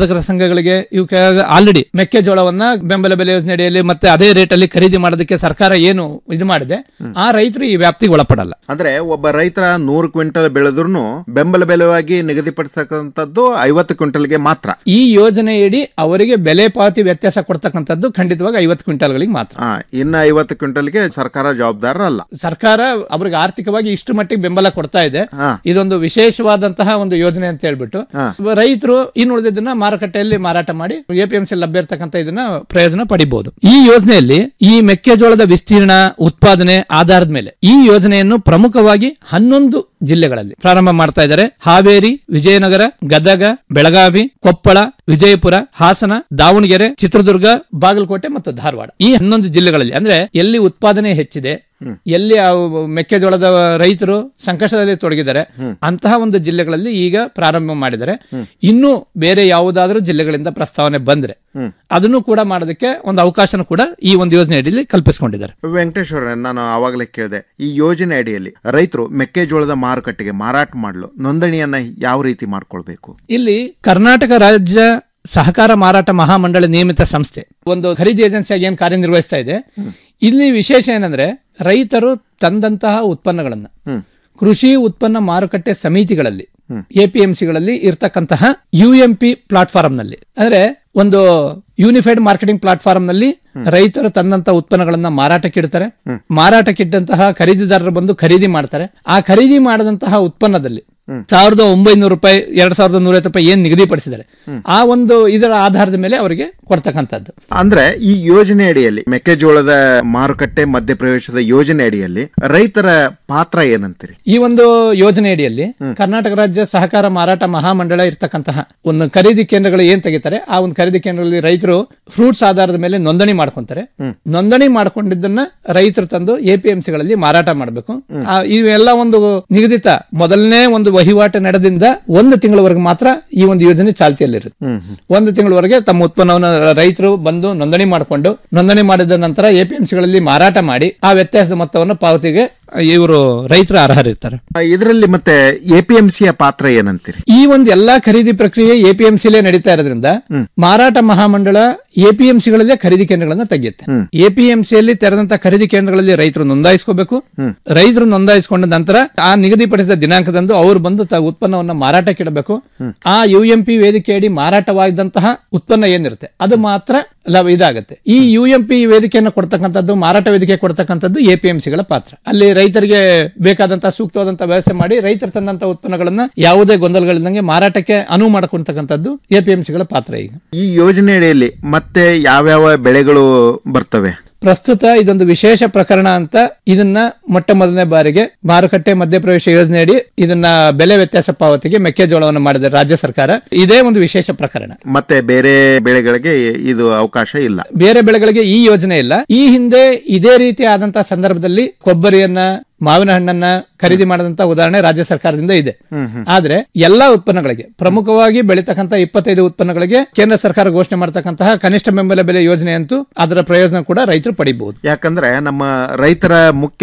Speaker 23: ಉತ್ಪಾದಕರ ಸಂಘಗಳಿಗೆ ಇವಕ್ಕೆ ಆಲ್ರೆಡಿ ಮೆಕ್ಕೆಜೋಳವನ್ನ ಬೆಂಬಲ ಬೆಲೆ ಯೋಜನೆ ಅಡಿಯಲ್ಲಿ ಮತ್ತೆ ಅದೇ ರೇಟ್ ಅಲ್ಲಿ ಖರೀದಿ ಮಾಡೋದಕ್ಕೆ ಸರ್ಕಾರ ಏನು ಇದು ಮಾಡಿದೆ ಆ ರೈತರು ಈ ವ್ಯಾಪ್ತಿಗೆ ಒಳಪಡಲ್ಲ
Speaker 22: ಅಂದ್ರೆ ಒಬ್ಬ ರೈತರ ನೂರು ಕ್ವಿಂಟಲ್ ಬೆಳೆದ್ರು ಬೆಂಬಲ ಬೆಲೆವಾಗಿ ನಿಗದಿಪಡಿಸತಕ್ಕಂಥದ್ದು ಐವತ್ತು ಕ್ವಿಂಟಲ್ಗೆ ಮಾತ್ರ
Speaker 23: ಈ ಯೋಜನೆಯಡಿ ಅವರಿಗೆ ಬೆಲೆ ಪಾವತಿ ವ್ಯತ್ಯಾಸ ಕೊಡ್ತಕ್ಕಂಥದ್ದು ಖಂಡಿತವಾಗಿ ಐವತ್ತು ಕ್ವಿಂಟಲ್ಗಳಿಗೆ ಮಾತ್ರ
Speaker 22: ಆ, ಇನ್ನ ಐವತ್ತು ಕ್ವಿಂಟಲ್ಗೆ ಸರ್ಕಾರ ಜವಾಬ್ದಾರ ಅಲ್ಲ
Speaker 23: ಸರ್ಕಾರ ಅವ್ರಿಗೆ ಆರ್ಥಿಕವಾಗಿ ಇಷ್ಟು ಮಟ್ಟಿಗೆ ಬೆಂಬಲ ಕೊಡ್ತಾ ಇದೆ
Speaker 22: ಹಾ.
Speaker 23: ಇದೊಂದು ವಿಶೇಷವಾದಂತಹ ಒಂದು ಯೋಜನೆ ಅಂತ ಹೇಳ್ಬಿಟ್ಟು
Speaker 22: ಹಾ.
Speaker 23: ರೈತರು ಇನ್ನು ಉಳಿದಿದ್ದನ್ನ ಮಾರುಕಟ್ಟೆಯಲ್ಲಿ ಮಾರಾಟ ಮಾಡಿ ಎಪಿಎಂಸಿ ಲಭ್ಯ ಇರತಕ್ಕಂತ ಇದನ್ನ ಪ್ರಯೋಜನ ಪಡಿಬಹುದು ಈ ಯೋಜನೆಯಲ್ಲಿ ಈ ಮೆಕ್ಕೆಜೋಳದ ವಿಸ್ತೀರ್ಣ ಉತ್ಪಾದನೆ ಆಧಾರದ ಮೇಲೆ ಈ ಯೋಜನೆಯನ್ನು ಪ್ರಮುಖವಾಗಿ ಹನ್ನೊಂದು ಜಿಲ್ಲೆಗಳಲ್ಲಿ ಪ್ರಾರಂಭ ಮಾಡ್ತಾ ಇದ್ದಾರೆ ಹಾವೇರಿ ವಿಜಯನಗರ ಗದಗ ಬೆಳಗಾವಿ ಕೊಪ್ಪಳ ವಿಜಯಪುರ ಹಾಸನ ದಾವಣಗೆರೆ ಚಿತ್ರದುರ್ಗ ಬಾಗಲಕೋಟೆ ಮತ್ತು ಧಾರವಾಡ ಈ ಹನ್ನೊಂದು ಜಿಲ್ಲೆಗಳಲ್ಲಿ ಅಂದ್ರೆ ಎಲ್ಲಿ ಉತ್ಪಾದನೆ ಹೆಚ್ಚಿದೆ ಎಲ್ಲಿ ಆ ಮೆಕ್ಕೆಜೋಳದ ರೈತರು ಸಂಕಷ್ಟದಲ್ಲಿ ತೊಡಗಿದ್ದಾರೆ ಅಂತಹ ಒಂದು ಜಿಲ್ಲೆಗಳಲ್ಲಿ ಈಗ ಪ್ರಾರಂಭ ಮಾಡಿದ್ದಾರೆ ಇನ್ನು ಬೇರೆ ಯಾವುದಾದ್ರೂ ಜಿಲ್ಲೆಗಳಿಂದ ಪ್ರಸ್ತಾವನೆ ಬಂದ್ರೆ ಅದನ್ನು ಕೂಡ ಮಾಡೋದಕ್ಕೆ ಒಂದು ಅವಕಾಶನ ಕೂಡ ಈ ಒಂದು ಯೋಜನೆ ಅಡಿಯಲ್ಲಿ ಕಲ್ಪಿಸಿಕೊಂಡಿದ್ದಾರೆ
Speaker 22: ವೆಂಕಟೇಶ್ವರ ನಾನು ಆವಾಗಲೇ ಕೇಳಿದೆ ಈ ಯೋಜನೆ ಅಡಿಯಲ್ಲಿ ರೈತರು ಮೆಕ್ಕೆಜೋಳದ ಮಾರುಕಟ್ಟೆಗೆ ಮಾರಾಟ ಮಾಡಲು ನೋಂದಣಿಯನ್ನ ಯಾವ ರೀತಿ ಮಾಡ್ಕೊಳ್ಬೇಕು
Speaker 23: ಇಲ್ಲಿ ಕರ್ನಾಟಕ ರಾಜ್ಯ ಸಹಕಾರ ಮಾರಾಟ ಮಹಾಮಂಡಳ ನಿಯಮಿತ ಸಂಸ್ಥೆ ಒಂದು ಖರೀದಿ ಏಜೆನ್ಸಿಯಾಗಿ ಏನ್ ಕಾರ್ಯನಿರ್ವಹಿಸ್ತಾ ಇದೆ ಇಲ್ಲಿ ವಿಶೇಷ ಏನಂದ್ರೆ ರೈತರು ತಂದಂತಹ ಉತ್ಪನ್ನಗಳನ್ನ ಕೃಷಿ ಉತ್ಪನ್ನ ಮಾರುಕಟ್ಟೆ ಸಮಿತಿಗಳಲ್ಲಿ ಎಪಿಎಂಸಿಗಳಲ್ಲಿ ಇರ್ತಕ್ಕಂತಹ ಯುಎಂಪಿ ಪ್ಲಾಟ್ಫಾರ್ಮ್ ನಲ್ಲಿ ಅಂದ್ರೆ ಒಂದು ಯೂನಿಫೈಡ್ ಮಾರ್ಕೆಟಿಂಗ್ ಪ್ಲಾಟ್ಫಾರ್ಮ್ ನಲ್ಲಿ ರೈತರು ತಂದಂತ ಉತ್ಪನ್ನಗಳನ್ನ ಮಾರಾಟಕ್ಕೆ ಇಡ್ತಾರೆ ಮಾರಾಟಕ್ಕಿಟ್ಟಂತಹ ಖರೀದಿದಾರರು ಬಂದು ಖರೀದಿ ಮಾಡ್ತಾರೆ ಆ ಖರೀದಿ ಮಾಡದಂತಹ ಉತ್ಪನ್ನದಲ್ಲಿ ಸಾವಿರದ ಒಂಬೈನೂರು ರೂಪಾಯಿ ಎರಡ್ ಸಾವಿರದ ನೂರೈವತ್ತು ರೂಪಾಯಿ ಏನ್ ನಿಗದಿಪಡಿಸಿದ್ದಾರೆ ಆ ಒಂದು ಇದರ ಆಧಾರದ ಮೇಲೆ ಅವರಿಗೆ ಕೊಡ್ತಕ್ಕಂಥದ್ದು
Speaker 22: ಅಂದ್ರೆ ಈ ಯೋಜನೆ ಅಡಿಯಲ್ಲಿ ಮೆಕ್ಕೆಜೋಳದ ಮಾರುಕಟ್ಟೆ ಮಧ್ಯಪ್ರವೇಶದ ಯೋಜನೆ ಅಡಿಯಲ್ಲಿ ರೈತರ ಪಾತ್ರ ಏನಂತೀರಿ
Speaker 23: ಈ ಒಂದು ಯೋಜನೆ ಅಡಿಯಲ್ಲಿ ಕರ್ನಾಟಕ ರಾಜ್ಯ ಸಹಕಾರ ಮಾರಾಟ ಮಹಾಮಂಡಳ ಇರ್ತಕ್ಕಂತಹ ಒಂದು ಖರೀದಿ ಕೇಂದ್ರಗಳು ಏನ್ ತೆಗಿತಾರೆ ಆ ಒಂದು ಖರೀದಿ ಕೇಂದ್ರಗಳಲ್ಲಿ ರೈತರು ಫ್ರೂಟ್ಸ್ ಆಧಾರದ ಮೇಲೆ ನೋಂದಣಿ ಮಾಡ್ಕೊಂತಾರೆ ನೋಂದಣಿ ಮಾಡ್ಕೊಂಡಿದ್ದನ್ನ ರೈತರು ತಂದು ಎಪಿಎಂಸಿಗಳಲ್ಲಿ ಮಾರಾಟ ಮಾಡಬೇಕು ಇವೆಲ್ಲ ಒಂದು ನಿಗದಿತ ಮೊದಲನೇ ಒಂದು ವಹಿವಾಟು ನಡೆದಿಂದ ಒಂದು ತಿಂಗಳವರೆಗೆ ಮಾತ್ರ ಈ ಒಂದು ಯೋಜನೆ ಚಾಲ್ತಿಯಲ್ಲಿರುತ್ತೆ ಒಂದು ತಿಂಗಳವರೆಗೆ ತಮ್ಮ ಉತ್ಪನ್ನವನ್ನು ರೈತರು ಬಂದು ನೋಂದಣಿ ಮಾಡಿಕೊಂಡು ನೋಂದಣಿ ಮಾಡಿದ ನಂತರ ಎಪಿಎಂಸಿಗಳಲ್ಲಿ ಮಾರಾಟ ಮಾಡಿ ಆ ವ್ಯತ್ಯಾಸದ ಮೊತ್ತವನ್ನು ಪಾವತಿಗೆ ಇವರು ರೈತರು ಅರ್ಹರಿರ್ತಾರೆ
Speaker 22: ಇದರಲ್ಲಿ ಮತ್ತೆ ಎಪಿಎಂಸಿಯ ಪಾತ್ರ ಏನಂತೀರಿ
Speaker 23: ಈ ಒಂದು ಎಲ್ಲಾ ಖರೀದಿ ಪ್ರಕ್ರಿಯೆ ಎಪಿಎಂಸಿಲೇ ನಡೀತಾ ಇರೋದ್ರಿಂದ ಮಾರಾಟ ಮಹಾಮಂಡಳ ಎಪಿಎಂಸಿಗಳಲ್ಲೇ ಖರೀದಿ ಕೇಂದ್ರಗಳನ್ನ ತೆಗೆಯುತ್ತೆ ಎಪಿಎಂಸಿಯಲ್ಲಿ ತೆರೆದಂತ ಖರೀದಿ ಕೇಂದ್ರಗಳಲ್ಲಿ ರೈತರು ನೋಂದಾಯಿಸ್ಕೋಬೇಕು ರೈತರು ನೋಂದಾಯಿಸಿಕೊಂಡ ನಂತರ ಆ ನಿಗದಿಪಡಿಸಿದ ದಿನಾಂಕದಂದು ಅವರು ಬಂದು ತ ಉತ್ಪನ್ನವನ್ನ ಮಾರಾಟಕ್ಕಿಡಬೇಕು ಆ ಯುಎಂಪಿ ವೇದಿಕೆಯಡಿ ಮಾರಾಟವಾಗಿದ್ದಂತಹ ಉತ್ಪನ್ನ ಏನಿರುತ್ತೆ ಅದು ಮಾತ್ರ ಲಭ ಇದಾಗುತ್ತೆ ಈ ಯುಎಂಪಿ ವೇದಿಕೆಯನ್ನು ಕೊಡ್ತಕ್ಕಂಥದ್ದು ಮಾರಾಟ ವೇದಿಕೆ ಕೊಡ್ತಕ್ಕಂಥದ್ದು ಎಪಿಎಂಸಿಗಳ ಪಾತ್ರ ಅಲ್ಲಿ ರೈತರಿಗೆ ಬೇಕಾದಂತಹ ಸೂಕ್ತವಾದಂತಹ ವ್ಯವಸ್ಥೆ ಮಾಡಿ ರೈತರು ತಂದಂತಹ ಉತ್ಪನ್ನಗಳನ್ನ ಯಾವುದೇ ಗೊಂದಲಗಳಿಲ್ಲದಂಗೆ ಮಾರಾಟಕ್ಕೆ ಅನುವು ಮಾಡ್ಕೊಂತಕ್ಕಂಥದ್ದು ಎಪಿಎಂಸಿಗಳ ಪಾತ್ರ ಈಗ
Speaker 22: ಈ ಯೋಜನೆ ಅಡಿಯಲ್ಲಿ ಮತ್ತೆ ಯಾವ್ಯಾವ ಬೆಳೆಗಳು ಬರ್ತವೆ
Speaker 23: ಪ್ರಸ್ತುತ ಇದೊಂದು ವಿಶೇಷ ಪ್ರಕರಣ ಅಂತ ಇದನ್ನ ಮೊಟ್ಟ ಮೊದಲನೇ ಬಾರಿಗೆ ಮಾರುಕಟ್ಟೆ ಮಧ್ಯಪ್ರವೇಶ ಯೋಜನೆಯಡಿ ಇದನ್ನ ಬೆಲೆ ವ್ಯತ್ಯಾಸ ಪಾವತಿಗೆ ಮೆಕ್ಕೆಜೋಳವನ್ನು ಮಾಡಿದೆ ರಾಜ್ಯ ಸರ್ಕಾರ ಇದೇ ಒಂದು ವಿಶೇಷ ಪ್ರಕರಣ
Speaker 22: ಮತ್ತೆ ಬೇರೆ ಬೆಳೆಗಳಿಗೆ ಇದು ಅವಕಾಶ ಇಲ್ಲ
Speaker 23: ಬೇರೆ ಬೆಳೆಗಳಿಗೆ ಈ ಯೋಜನೆ ಇಲ್ಲ ಈ ಹಿಂದೆ ಇದೇ ರೀತಿ ಆದಂತಹ ಸಂದರ್ಭದಲ್ಲಿ ಕೊಬ್ಬರಿಯನ್ನ ಮಾವಿನ ಹಣ್ಣನ್ನ ಖರೀದಿ ಮಾಡದಂತ ಉದಾಹರಣೆ ರಾಜ್ಯ ಸರ್ಕಾರದಿಂದ ಇದೆ ಆದ್ರೆ ಎಲ್ಲಾ ಉತ್ಪನ್ನಗಳಿಗೆ ಪ್ರಮುಖವಾಗಿ ಬೆಳೀತಕ್ಕಂತ ಇಪ್ಪತ್ತೈದು ಉತ್ಪನ್ನಗಳಿಗೆ ಕೇಂದ್ರ ಸರ್ಕಾರ ಘೋಷಣೆ ಮಾಡತಕ್ಕಂತಹ ಕನಿಷ್ಠ ಬೆಂಬಲ ಬೆಲೆ ಯೋಜನೆ ಅಂತೂ ಅದರ ಪ್ರಯೋಜನ ಕೂಡ ರೈತರು ಪಡಿಬಹುದು
Speaker 22: ಯಾಕಂದ್ರೆ ನಮ್ಮ ರೈತರ ಮುಖ್ಯ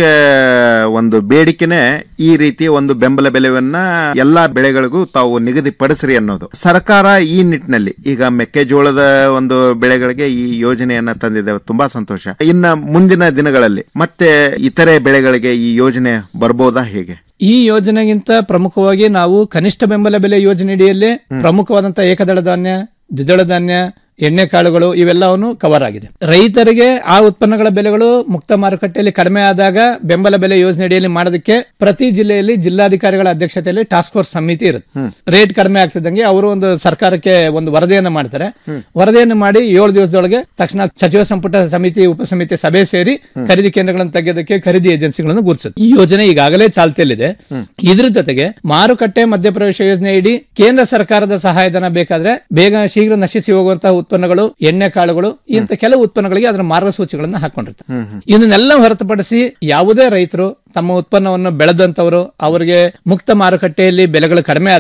Speaker 22: ಒಂದು ಬೇಡಿಕೆನೆ ಈ ರೀತಿಯ ಒಂದು ಬೆಂಬಲ ಬೆಲೆಯನ್ನ ಎಲ್ಲಾ ಬೆಳೆಗಳಿಗೂ ತಾವು ನಿಗದಿಪಡಿಸ್ರಿ ಅನ್ನೋದು ಸರ್ಕಾರ ಈ ನಿಟ್ಟಿನಲ್ಲಿ ಈಗ ಮೆಕ್ಕೆಜೋಳದ ಒಂದು ಬೆಳೆಗಳಿಗೆ ಈ ಯೋಜನೆಯನ್ನ ತಂದಿದೆ ತುಂಬಾ ಸಂತೋಷ ಇನ್ನ ಮುಂದಿನ ದಿನಗಳಲ್ಲಿ ಮತ್ತೆ ಇತರೆ ಬೆಳೆಗಳಿಗೆ ಈ ಯೋಜನೆ ಬರ್ಬೋದಾ ಹೇಗೆ
Speaker 23: ಈ ಯೋಜನೆಗಿಂತ ಪ್ರಮುಖವಾಗಿ ನಾವು ಕನಿಷ್ಠ ಬೆಂಬಲ ಬೆಲೆ ಯೋಜನೆಯಡಿಯಲ್ಲೇ ಪ್ರಮುಖವಾದಂತಹ ಏಕದಳ ಧಾನ್ಯ ದ್ವಿದಳ ಧಾನ್ಯ ಎಣ್ಣೆ ಕಾಳುಗಳು ಇವೆಲ್ಲವನ್ನು ಕವರ್ ಆಗಿದೆ ರೈತರಿಗೆ ಆ ಉತ್ಪನ್ನಗಳ ಬೆಲೆಗಳು ಮುಕ್ತ ಮಾರುಕಟ್ಟೆಯಲ್ಲಿ ಕಡಿಮೆ ಆದಾಗ ಬೆಂಬಲ ಬೆಲೆ ಯೋಜನೆ ಅಡಿಯಲ್ಲಿ ಮಾಡೋದಕ್ಕೆ ಪ್ರತಿ ಜಿಲ್ಲೆಯಲ್ಲಿ ಜಿಲ್ಲಾಧಿಕಾರಿಗಳ ಅಧ್ಯಕ್ಷತೆಯಲ್ಲಿ ಟಾಸ್ಕ್ ಫೋರ್ಸ್ ಸಮಿತಿ ಇರುತ್ತೆ ರೇಟ್ ಕಡಿಮೆ ಆಗ್ತಿದ್ದಂಗೆ ಅವರು ಒಂದು ಸರ್ಕಾರಕ್ಕೆ ಒಂದು ವರದಿಯನ್ನು ಮಾಡ್ತಾರೆ ವರದಿಯನ್ನು ಮಾಡಿ ಏಳು ದಿವಸದೊಳಗೆ ತಕ್ಷಣ ಸಚಿವ ಸಂಪುಟ ಸಮಿತಿ ಉಪಸಮಿತಿ ಸಭೆ ಸೇರಿ ಖರೀದಿ ಕೇಂದ್ರಗಳನ್ನು ತೆಗೆಯೋದಕ್ಕೆ ಖರೀದಿ ಏಜೆನ್ಸಿಗಳನ್ನು ಗುರುತಿಸುತ್ತೆ ಈ ಯೋಜನೆ ಈಗಾಗಲೇ ಚಾಲ್ತಿಯಲ್ಲಿದೆ ಇದ್ರ ಜೊತೆಗೆ ಮಾರುಕಟ್ಟೆ ಮಧ್ಯಪ್ರವೇಶ ಯೋಜನೆ ಇಡಿ ಕೇಂದ್ರ ಸರ್ಕಾರದ ಸಹಾಯಧನ ಬೇಕಾದ್ರೆ ಬೇಗ ಶೀಘ್ರ ನಶಿಸಿ ಹೋಗುವಂತಹ ಉತ್ಪನ್ನಗಳು ಎಣ್ಣೆ ಕಾಳುಗಳು ಇಂತ ಕೆಲವು ಉತ್ಪನ್ನಗಳಿಗೆ ಅದರ ಮಾರ್ಗಸೂಚಿಗಳನ್ನ ಹಾಕೊಂಡಿರ್ತಾರೆ ಇದನ್ನೆಲ್ಲ ಹೊರತುಪಡಿಸಿ ಯಾವುದೇ ರೈತರು ತಮ್ಮ ಉತ್ಪನ್ನವನ್ನು ಬೆಳೆದಂತವರು ಅವರಿಗೆ ಮುಕ್ತ ಮಾರುಕಟ್ಟೆಯಲ್ಲಿ ಬೆಲೆಗಳು ಕಡಿಮೆ ಆದಾಗ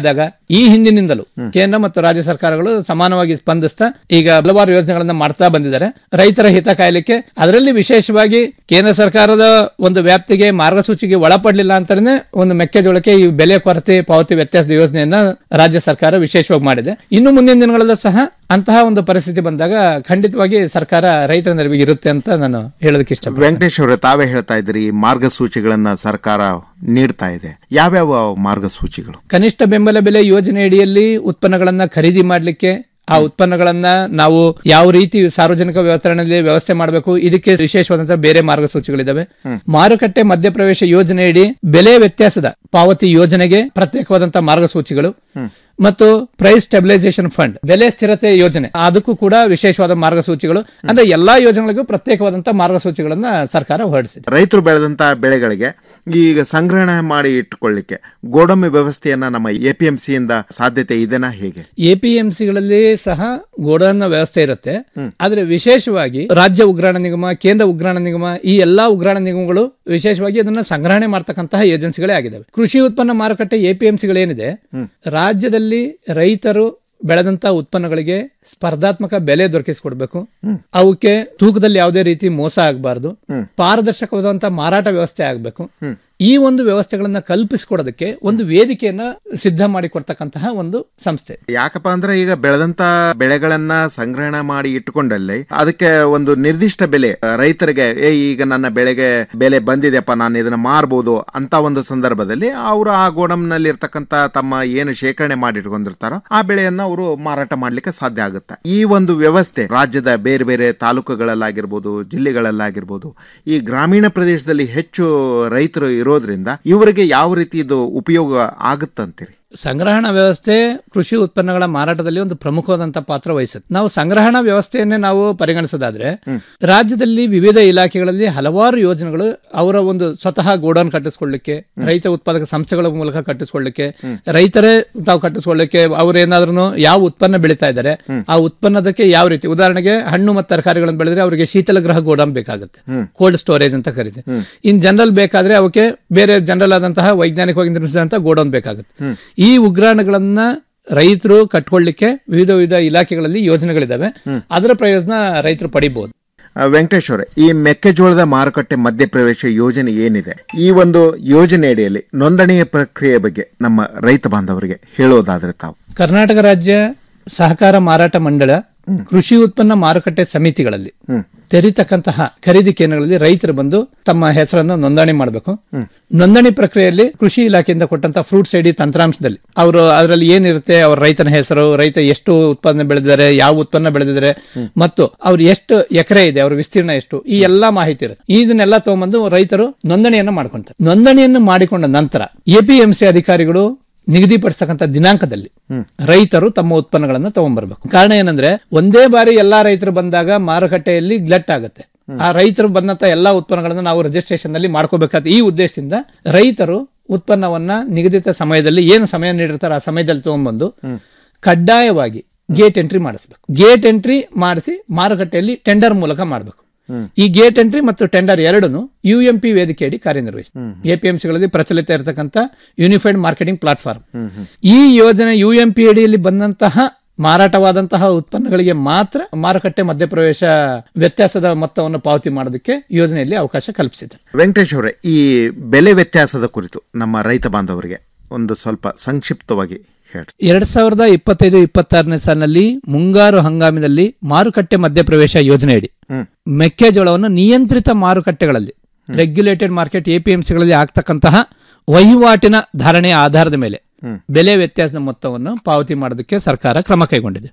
Speaker 23: ಈ ಹಿಂದಿನಿಂದಲೂ ಕೇಂದ್ರ ಮತ್ತು ರಾಜ್ಯ ಸರ್ಕಾರಗಳು ಸಮಾನವಾಗಿ ಸ್ಪಂದಿಸ್ತಾ ಈಗ ಹಲವಾರು ಯೋಜನೆಗಳನ್ನ ಮಾಡ್ತಾ ಬಂದಿದ್ದಾರೆ ರೈತರ ಹಿತ ಕಾಯಲಿಕ್ಕೆ ಅದರಲ್ಲಿ ವಿಶೇಷವಾಗಿ ಕೇಂದ್ರ ಸರ್ಕಾರದ ಒಂದು ವ್ಯಾಪ್ತಿಗೆ ಮಾರ್ಗಸೂಚಿಗೆ ಒಳಪಡಲಿಲ್ಲ ಅಂತಾನೆ ಒಂದು ಮೆಕ್ಕೆಜೋಳಕ್ಕೆ ಈ ಬೆಲೆ ಕೊರತೆ ಪಾವತಿ ವ್ಯತ್ಯಾಸದ ಯೋಜನೆಯನ್ನ ರಾಜ್ಯ ಸರ್ಕಾರ ವಿಶೇಷವಾಗಿ ಮಾಡಿದೆ ಇನ್ನು ಮುಂದಿನ ದಿನಗಳಲ್ಲೂ ಸಹ ಅಂತಹ ಒಂದು ಪರಿಸ್ಥಿತಿ ಬಂದಾಗ ಖಂಡಿತವಾಗಿ ಸರ್ಕಾರ ರೈತರ ನೆರವಿಗೆ ಇರುತ್ತೆ ಅಂತ ನಾನು ಹೇಳೋದಕ್ಕೆ ಇಷ್ಟ
Speaker 22: ವೆಂಕಟೇಶ್ ಅವರೇ ತಾವೇ ಹೇಳ್ತಾ ಇದ್ರಿ ಮಾರ್ಗಸೂಚಿಗಳನ್ನ ಸರ್ಕಾರ ನೀಡ್ತಾ ಇದೆ ಯಾವ್ಯಾವ ಮಾರ್ಗಸೂಚಿಗಳು
Speaker 23: ಕನಿಷ್ಠ ಬೆಂಬಲ ಬೆಲೆ ಯೋಜನೆ ಅಡಿಯಲ್ಲಿ ಉತ್ಪನ್ನಗಳನ್ನ ಖರೀದಿ ಮಾಡಲಿಕ್ಕೆ ಆ ಉತ್ಪನ್ನಗಳನ್ನ ನಾವು ಯಾವ ರೀತಿ ಸಾರ್ವಜನಿಕ ವಿತರಣೆಯಲ್ಲಿ ವ್ಯವಸ್ಥೆ ಮಾಡಬೇಕು ಇದಕ್ಕೆ ವಿಶೇಷವಾದಂತಹ ಬೇರೆ ಮಾರ್ಗಸೂಚಿಗಳಿದಾವೆ ಮಾರುಕಟ್ಟೆ ಮಧ್ಯಪ್ರವೇಶ ಯೋಜನೆಯಡಿ ಬೆಲೆ ವ್ಯತ್ಯಾಸದ ಪಾವತಿ ಯೋಜನೆಗೆ ಪ್ರತ್ಯೇಕವಾದಂತಹ ಮಾರ್ಗಸೂಚಿಗಳು ಮತ್ತು ಪ್ರೈಸ್ ಸ್ಟೆಬಿಲೈಸೇಷನ್ ಫಂಡ್ ಬೆಲೆ ಸ್ಥಿರತೆ ಯೋಜನೆ ಅದಕ್ಕೂ ಕೂಡ ವಿಶೇಷವಾದ ಮಾರ್ಗಸೂಚಿಗಳು ಅಂದ್ರೆ ಎಲ್ಲಾ ಯೋಜನೆಗಳಿಗೂ ಪ್ರತ್ಯೇಕವಾದಂತಹ ಮಾರ್ಗಸೂಚಿಗಳನ್ನ ಸರ್ಕಾರ ಹೊರಡಿಸಿದೆ
Speaker 22: ರೈತರು ಬೆಳೆದಂತ ಬೆಳೆಗಳಿಗೆ ಈಗ ಸಂಗ್ರಹಣೆ ಮಾಡಿ ಇಟ್ಟುಕೊಳ್ಳಿಕ್ಕೆ ಗೋಡಂಬಿ ವ್ಯವಸ್ಥೆಯನ್ನ ನಮ್ಮ ಎಪಿಎಂಸಿ ಇಂದ ಸಾಧ್ಯತೆ ಇದೆನಾ ಹೇಗೆ
Speaker 23: ಎಪಿಎಂಸಿಗಳಲ್ಲಿ ಸಹ ಗೋಡನ್ನ ವ್ಯವಸ್ಥೆ ಇರುತ್ತೆ ಆದ್ರೆ ವಿಶೇಷವಾಗಿ ರಾಜ್ಯ ಉಗ್ರಾಣ ನಿಗಮ ಕೇಂದ್ರ ಉಗ್ರಾಣ ನಿಗಮ ಈ ಎಲ್ಲಾ ಉಗ್ರಾಣ ನಿಗಮಗಳು ವಿಶೇಷವಾಗಿ ಅದನ್ನ ಸಂಗ್ರಹಣೆ ಮಾಡ್ತಕ್ಕಂತಹ ಏಜೆನ್ಸಿಗಳೇ ಆಗಿದ್ದಾವೆ ಕೃಷಿ ಉತ್ಪನ್ನ ಮಾರುಕಟ್ಟೆ ಎಪಿಎಂಸಿಗಳೇನಿದೆ ರಾಜ್ಯದಲ್ಲಿ ರೈತರು ಬೆಳೆದಂತ ಉತ್ಪನ್ನಗಳಿಗೆ ಸ್ಪರ್ಧಾತ್ಮಕ ಬೆಲೆ ದೊರಕಿಸಿಕೊಡ್ಬೇಕು ಅವಕ್ಕೆ ತೂಕದಲ್ಲಿ ಯಾವುದೇ ರೀತಿ ಮೋಸ ಆಗಬಾರದು ಪಾರದರ್ಶಕವಾದಂತಹ ಮಾರಾಟ ವ್ಯವಸ್ಥೆ ಆಗಬೇಕು ಈ ಒಂದು ವ್ಯವಸ್ಥೆಗಳನ್ನ ಕಲ್ಪಿಸಿಕೊಡೋದಕ್ಕೆ ಒಂದು ವೇದಿಕೆಯನ್ನ ಸಿದ್ಧ ಮಾಡಿಕೊಡ್ತಕ್ಕಂತಹ ಒಂದು ಸಂಸ್ಥೆ
Speaker 22: ಯಾಕಪ್ಪ ಅಂದ್ರೆ ಈಗ ಬೆಳೆದಂತ ಬೆಳೆಗಳನ್ನ ಸಂಗ್ರಹಣೆ ಮಾಡಿ ಇಟ್ಟುಕೊಂಡಲ್ಲಿ ಅದಕ್ಕೆ ಒಂದು ನಿರ್ದಿಷ್ಟ ಬೆಲೆ ಆ, ರೈತರಿಗೆ ಏ ಈಗ ನನ್ನ ಬೆಳೆಗೆ ಬೆಲೆ ಬಂದಿದೆಯಪ್ಪ ನಾನು ಇದನ್ನ ಮಾರ್ಬೋದು ಅಂತ ಒಂದು ಸಂದರ್ಭದಲ್ಲಿ ಅವರು ಆ ಗೋಡಂನಲ್ಲಿ ಇರ್ತಕ್ಕಂತ ತಮ್ಮ ಏನು ಶೇಖರಣೆ ಮಾಡಿ ಇಟ್ಕೊಂಡಿರ್ತಾರೋ ಆ ಬೆಳೆಯನ್ನ ಅವರು ಮಾರಾಟ ಮಾಡ್ಲಿಕ್ಕೆ ಸಾಧ್ಯ ಆಗುತ್ತೆ ಈ ಒಂದು ವ್ಯವಸ್ಥೆ ರಾಜ್ಯದ ಬೇರೆ ಬೇರೆ ತಾಲೂಕುಗಳಲ್ಲಾಗಿರ್ಬೋದು ಜಿಲ್ಲೆಗಳಲ್ಲಾಗಿರ್ಬೋದು ಈ ಗ್ರಾಮೀಣ ಪ್ರದೇಶದಲ್ಲಿ ಹೆಚ್ಚು ರೈತರು ಇರೋದ್ರಿಂದ ಇವರಿಗೆ ಯಾವ ರೀತಿ ಇದು ಉಪಯೋಗ ಆಗುತ್ತಂತೀರಿ
Speaker 23: ಸಂಗ್ರಹಣಾ ವ್ಯವಸ್ಥೆ ಕೃಷಿ ಉತ್ಪನ್ನಗಳ ಮಾರಾಟದಲ್ಲಿ ಒಂದು ಪ್ರಮುಖವಾದಂತಹ ಪಾತ್ರ ವಹಿಸುತ್ತೆ ನಾವು ಸಂಗ್ರಹಣಾ ವ್ಯವಸ್ಥೆಯನ್ನೇ ನಾವು ಪರಿಗಣಿಸೋದಾದ್ರೆ ರಾಜ್ಯದಲ್ಲಿ ವಿವಿಧ ಇಲಾಖೆಗಳಲ್ಲಿ ಹಲವಾರು ಯೋಜನೆಗಳು ಅವರ ಒಂದು ಸ್ವತಃ ಗೋಡೌನ್ ಕಟ್ಟಿಸ್ಕೊಳ್ಳಿಕ್ಕೆ ರೈತ ಉತ್ಪಾದಕ ಸಂಸ್ಥೆಗಳ ಮೂಲಕ ಕಟ್ಟಿಸ್ಕೊಳ್ಳಿಕ್ಕೆ ರೈತರೇ ತಾವು ಕಟ್ಟಿಸ್ಕೊಳ್ಳಿಕ್ಕೆ ಅವ್ರೇನಾದ್ರೂ ಯಾವ ಉತ್ಪನ್ನ ಬೆಳೀತಾ ಇದ್ದಾರೆ ಆ ಉತ್ಪನ್ನದಕ್ಕೆ ಯಾವ ರೀತಿ ಉದಾಹರಣೆಗೆ ಹಣ್ಣು ಮತ್ತು ತರಕಾರಿಗಳನ್ನು ಬೆಳೆದ್ರೆ ಅವರಿಗೆ ಶೀತಲ ಗೃಹ ಗೋಡೌನ್ ಬೇಕಾಗುತ್ತೆ ಕೋಲ್ಡ್ ಸ್ಟೋರೇಜ್ ಅಂತ ಕರೀತೀವಿ ಇನ್ ಜನರಲ್ ಬೇಕಾದ್ರೆ ಅವಕ್ಕೆ ಬೇರೆ ಜನರಲ್ ಆದಂತಹ ವೈಜ್ಞಾನಿಕವಾಗಿ ನಿರ್ಮಿಸಿದಂತಹ ಗೋಡೌನ್ ಬೇಕಾಗುತ್ತೆ ಈ ಉಗ್ರಾಣಗಳನ್ನ ರೈತರು ಕಟ್ಕೊಳ್ಳಿಕ್ಕೆ ವಿವಿಧ ವಿವಿಧ ಇಲಾಖೆಗಳಲ್ಲಿ ಯೋಜನೆಗಳಿದಾವೆ ಅದರ ಪ್ರಯೋಜನ ರೈತರು ಪಡಿಬಹುದು
Speaker 22: ಆ, ವೆಂಕಟೇಶ್ ಅವರೇ ಈ ಮೆಕ್ಕೆಜೋಳದ ಮಾರುಕಟ್ಟೆ ಮಧ್ಯಪ್ರವೇಶ ಯೋಜನೆ ಏನಿದೆ ಈ ಒಂದು ಯೋಜನೆ ಅಡಿಯಲ್ಲಿ ನೋಂದಣಿಯ ಪ್ರಕ್ರಿಯೆ ಬಗ್ಗೆ ನಮ್ಮ ರೈತ ಬಾಂಧವರಿಗೆ ಹೇಳೋದಾದ್ರೆ ತಾವು
Speaker 23: ಕರ್ನಾಟಕ ರಾಜ್ಯ ಸಹಕಾರ ಮಾರಾಟ ಮಂಡಳ ಕೃಷಿ ಉತ್ಪನ್ನ ಮಾರುಕಟ್ಟೆ ಸಮಿತಿಗಳಲ್ಲಿ ತೆರೀತಕ್ಕಂತಹ ಖರೀದಿ ಕೇಂದ್ರಗಳಲ್ಲಿ ರೈತರು ಬಂದು ತಮ್ಮ ಹೆಸರನ್ನು ನೋಂದಣಿ ಮಾಡಬೇಕು ನೋಂದಣಿ ಪ್ರಕ್ರಿಯೆಯಲ್ಲಿ ಕೃಷಿ ಇಲಾಖೆಯಿಂದ ಕೊಟ್ಟಂತ ಫ್ರೂಟ್ಸ್ ಐಡಿ ತಂತ್ರಾಂಶದಲ್ಲಿ ಅವರು ಅದರಲ್ಲಿ ಏನಿರುತ್ತೆ ಅವ್ರ ರೈತನ ಹೆಸರು ರೈತ ಎಷ್ಟು ಉತ್ಪನ್ನ ಬೆಳೆದಿದ್ದಾರೆ ಯಾವ ಉತ್ಪನ್ನ ಬೆಳೆದಿದ್ದಾರೆ ಮತ್ತು ಅವ್ರು ಎಷ್ಟು ಎಕರೆ ಇದೆ ಅವ್ರ ವಿಸ್ತೀರ್ಣ ಎಷ್ಟು ಈ ಎಲ್ಲಾ ಮಾಹಿತಿ ಇರುತ್ತೆ ಇದನ್ನೆಲ್ಲ ತಗೊಂಬಂದು ರೈತರು ನೋಂದಣಿಯನ್ನು ಮಾಡ್ಕೊಂತಾರೆ ನೋಂದಣಿಯನ್ನು ಮಾಡಿಕೊಂಡ ನಂತರ ಎಪಿಎಂಸಿ ಅಧಿಕಾರಿಗಳು ನಿಗದಿಪಡಿಸತಕ್ಕಂಥ ದಿನಾಂಕದಲ್ಲಿ ರೈತರು ತಮ್ಮ ಉತ್ಪನ್ನಗಳನ್ನು ತಗೊಂಡ್ಬರ್ಬೇಕು ಕಾರಣ ಏನಂದ್ರೆ ಒಂದೇ ಬಾರಿ ಎಲ್ಲಾ ರೈತರು ಬಂದಾಗ ಮಾರುಕಟ್ಟೆಯಲ್ಲಿ ಗ್ಲಟ್ ಆಗುತ್ತೆ ಆ ರೈತರು ಬಂದಂತ ಎಲ್ಲಾ ಉತ್ಪನ್ನಗಳನ್ನು ನಾವು ರಿಜಿಸ್ಟ್ರೇಷನ್ ನಲ್ಲಿ ಮಾಡ್ಕೋಬೇಕಾದ ಈ ಉದ್ದೇಶದಿಂದ ರೈತರು ಉತ್ಪನ್ನವನ್ನ ನಿಗದಿತ ಸಮಯದಲ್ಲಿ ಏನು ಸಮಯ ನೀಡಿರ್ತಾರೆ ಆ ಸಮಯದಲ್ಲಿ ತಗೊಂಡ್ಬಂದು ಕಡ್ಡಾಯವಾಗಿ ಗೇಟ್ ಎಂಟ್ರಿ ಮಾಡಿಸ್ಬೇಕು ಗೇಟ್ ಎಂಟ್ರಿ ಮಾಡಿಸಿ ಮಾರುಕಟ್ಟೆಯಲ್ಲಿ ಟೆಂಡರ್ ಮೂಲಕ ಮಾಡಬೇಕು ಈ ಗೇಟ್ ಎಂಟ್ರಿ ಮತ್ತು ಟೆಂಡರ್ ಎರಡನ್ನು ಯು ಎಂ ಪಿ ವೇದಿಕೆಯಡಿ ಕಾರ್ಯನಿರ್ವಹಿಸುತ್ತೆ ಎಪಿಎಂಸಿಗಳಲ್ಲಿ ಪ್ರಚಲಿತ ಇರತಕ್ಕಂಥ ಯೂನಿಫೈಡ್ ಮಾರ್ಕೆಟಿಂಗ್ ಪ್ಲಾಟ್ಫಾರ್ಮ್ ಈ ಯೋಜನೆ ಯು ಎಂ ಪಿ ಅಡಿಯಲ್ಲಿ ಬಂದಂತಹ ಮಾರಾಟವಾದಂತಹ ಉತ್ಪನ್ನಗಳಿಗೆ ಮಾತ್ರ ಮಾರುಕಟ್ಟೆ ಮಧ್ಯಪ್ರವೇಶ ವ್ಯತ್ಯಾಸದ ಮೊತ್ತವನ್ನು ಪಾವತಿ ಮಾಡೋದಕ್ಕೆ ಯೋಜನೆಯಲ್ಲಿ ಅವಕಾಶ ಕಲ್ಪಿಸಿದೆ
Speaker 22: ವೆಂಕಟೇಶ್ ಅವರೇ ಈ ಬೆಲೆ ವ್ಯತ್ಯಾಸದ ಕುರಿತು ನಮ್ಮ ರೈತ ಬಾಂಧವರಿಗೆ ಒಂದು ಸ್ವಲ್ಪ ಸಂಕ್ಷಿಪ್ತವಾಗಿ ಹೇಳ್ರಿ
Speaker 23: ಎರಡ್ ಸಾವಿರದ ಇಪ್ಪತ್ತೈದು ಇಪ್ಪತ್ತಾರನೇ ಸಾಲಿನಲ್ಲಿ ಮುಂಗಾರು ಹಂಗಾಮಿನಲ್ಲಿ ಮಾರುಕಟ್ಟೆ ಮಧ್ಯಪ್ರವೇಶ ಯೋಜನೆಯಡಿ ಮೆಕ್ಕೆಜೋಳವನ್ನು ನಿಯಂತ್ರಿತ ಮಾರುಕಟ್ಟೆಗಳಲ್ಲಿ ರೆಗ್ಯುಲೇಟೆಡ್ ಮಾರ್ಕೆಟ್ ಎಪಿಎಂಸಿಗಳಲ್ಲಿ ಆಗ್ತಕ್ಕಂತಹ ವಹಿವಾಟಿನ ಧಾರಣೆಯ ಆಧಾರದ ಮೇಲೆ ಬೆಲೆ ವ್ಯತ್ಯಾಸದ ಮೊತ್ತವನ್ನು ಪಾವತಿ ಮಾಡೋದಕ್ಕೆ ಸರ್ಕಾರ ಕ್ರಮ ಕೈಗೊಂಡಿದೆ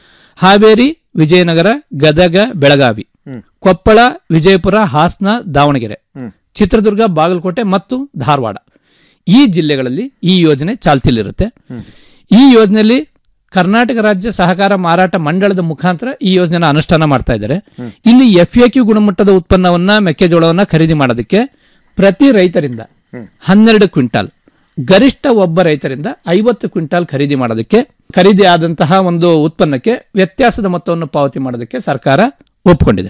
Speaker 23: ಹಾವೇರಿ ವಿಜಯನಗರ ಗದಗ ಬೆಳಗಾವಿ ಕೊಪ್ಪಳ ವಿಜಯಪುರ ಹಾಸನ ದಾವಣಗೆರೆ ಚಿತ್ರದುರ್ಗ ಬಾಗಲಕೋಟೆ ಮತ್ತು ಧಾರವಾಡ ಈ ಜಿಲ್ಲೆಗಳಲ್ಲಿ ಈ ಯೋಜನೆ ಚಾಲ್ತಿಯಲ್ಲಿರುತ್ತೆ ಈ ಯೋಜನೆಯಲ್ಲಿ ಕರ್ನಾಟಕ ರಾಜ್ಯ ಸಹಕಾರ ಮಾರಾಟ ಮಂಡಳದ ಮುಖಾಂತರ ಈ ಯೋಜನೆನ ಅನುಷ್ಠಾನ ಮಾಡ್ತಾ ಇದ್ದಾರೆ ಇಲ್ಲಿ ಎಫ್ ಎ ಕ್ಯೂ ಗುಣಮಟ್ಟದ ಉತ್ಪನ್ನವನ್ನ ಮೆಕ್ಕೆಜೋಳವನ್ನ ಖರೀದಿ ಮಾಡೋದಕ್ಕೆ ಪ್ರತಿ ರೈತರಿಂದ ಹನ್ನೆರಡು ಕ್ವಿಂಟಾಲ್ ಗರಿಷ್ಠ ಒಬ್ಬ ರೈತರಿಂದ ಐವತ್ತು ಕ್ವಿಂಟಾಲ್ ಖರೀದಿ ಮಾಡೋದಕ್ಕೆ ಖರೀದಿ ಆದಂತಹ ಒಂದು ಉತ್ಪನ್ನಕ್ಕೆ ವ್ಯತ್ಯಾಸದ ಮೊತ್ತವನ್ನು ಪಾವತಿ ಮಾಡೋದಕ್ಕೆ ಸರ್ಕಾರ ಒಪ್ಪಿಕೊಂಡಿದೆ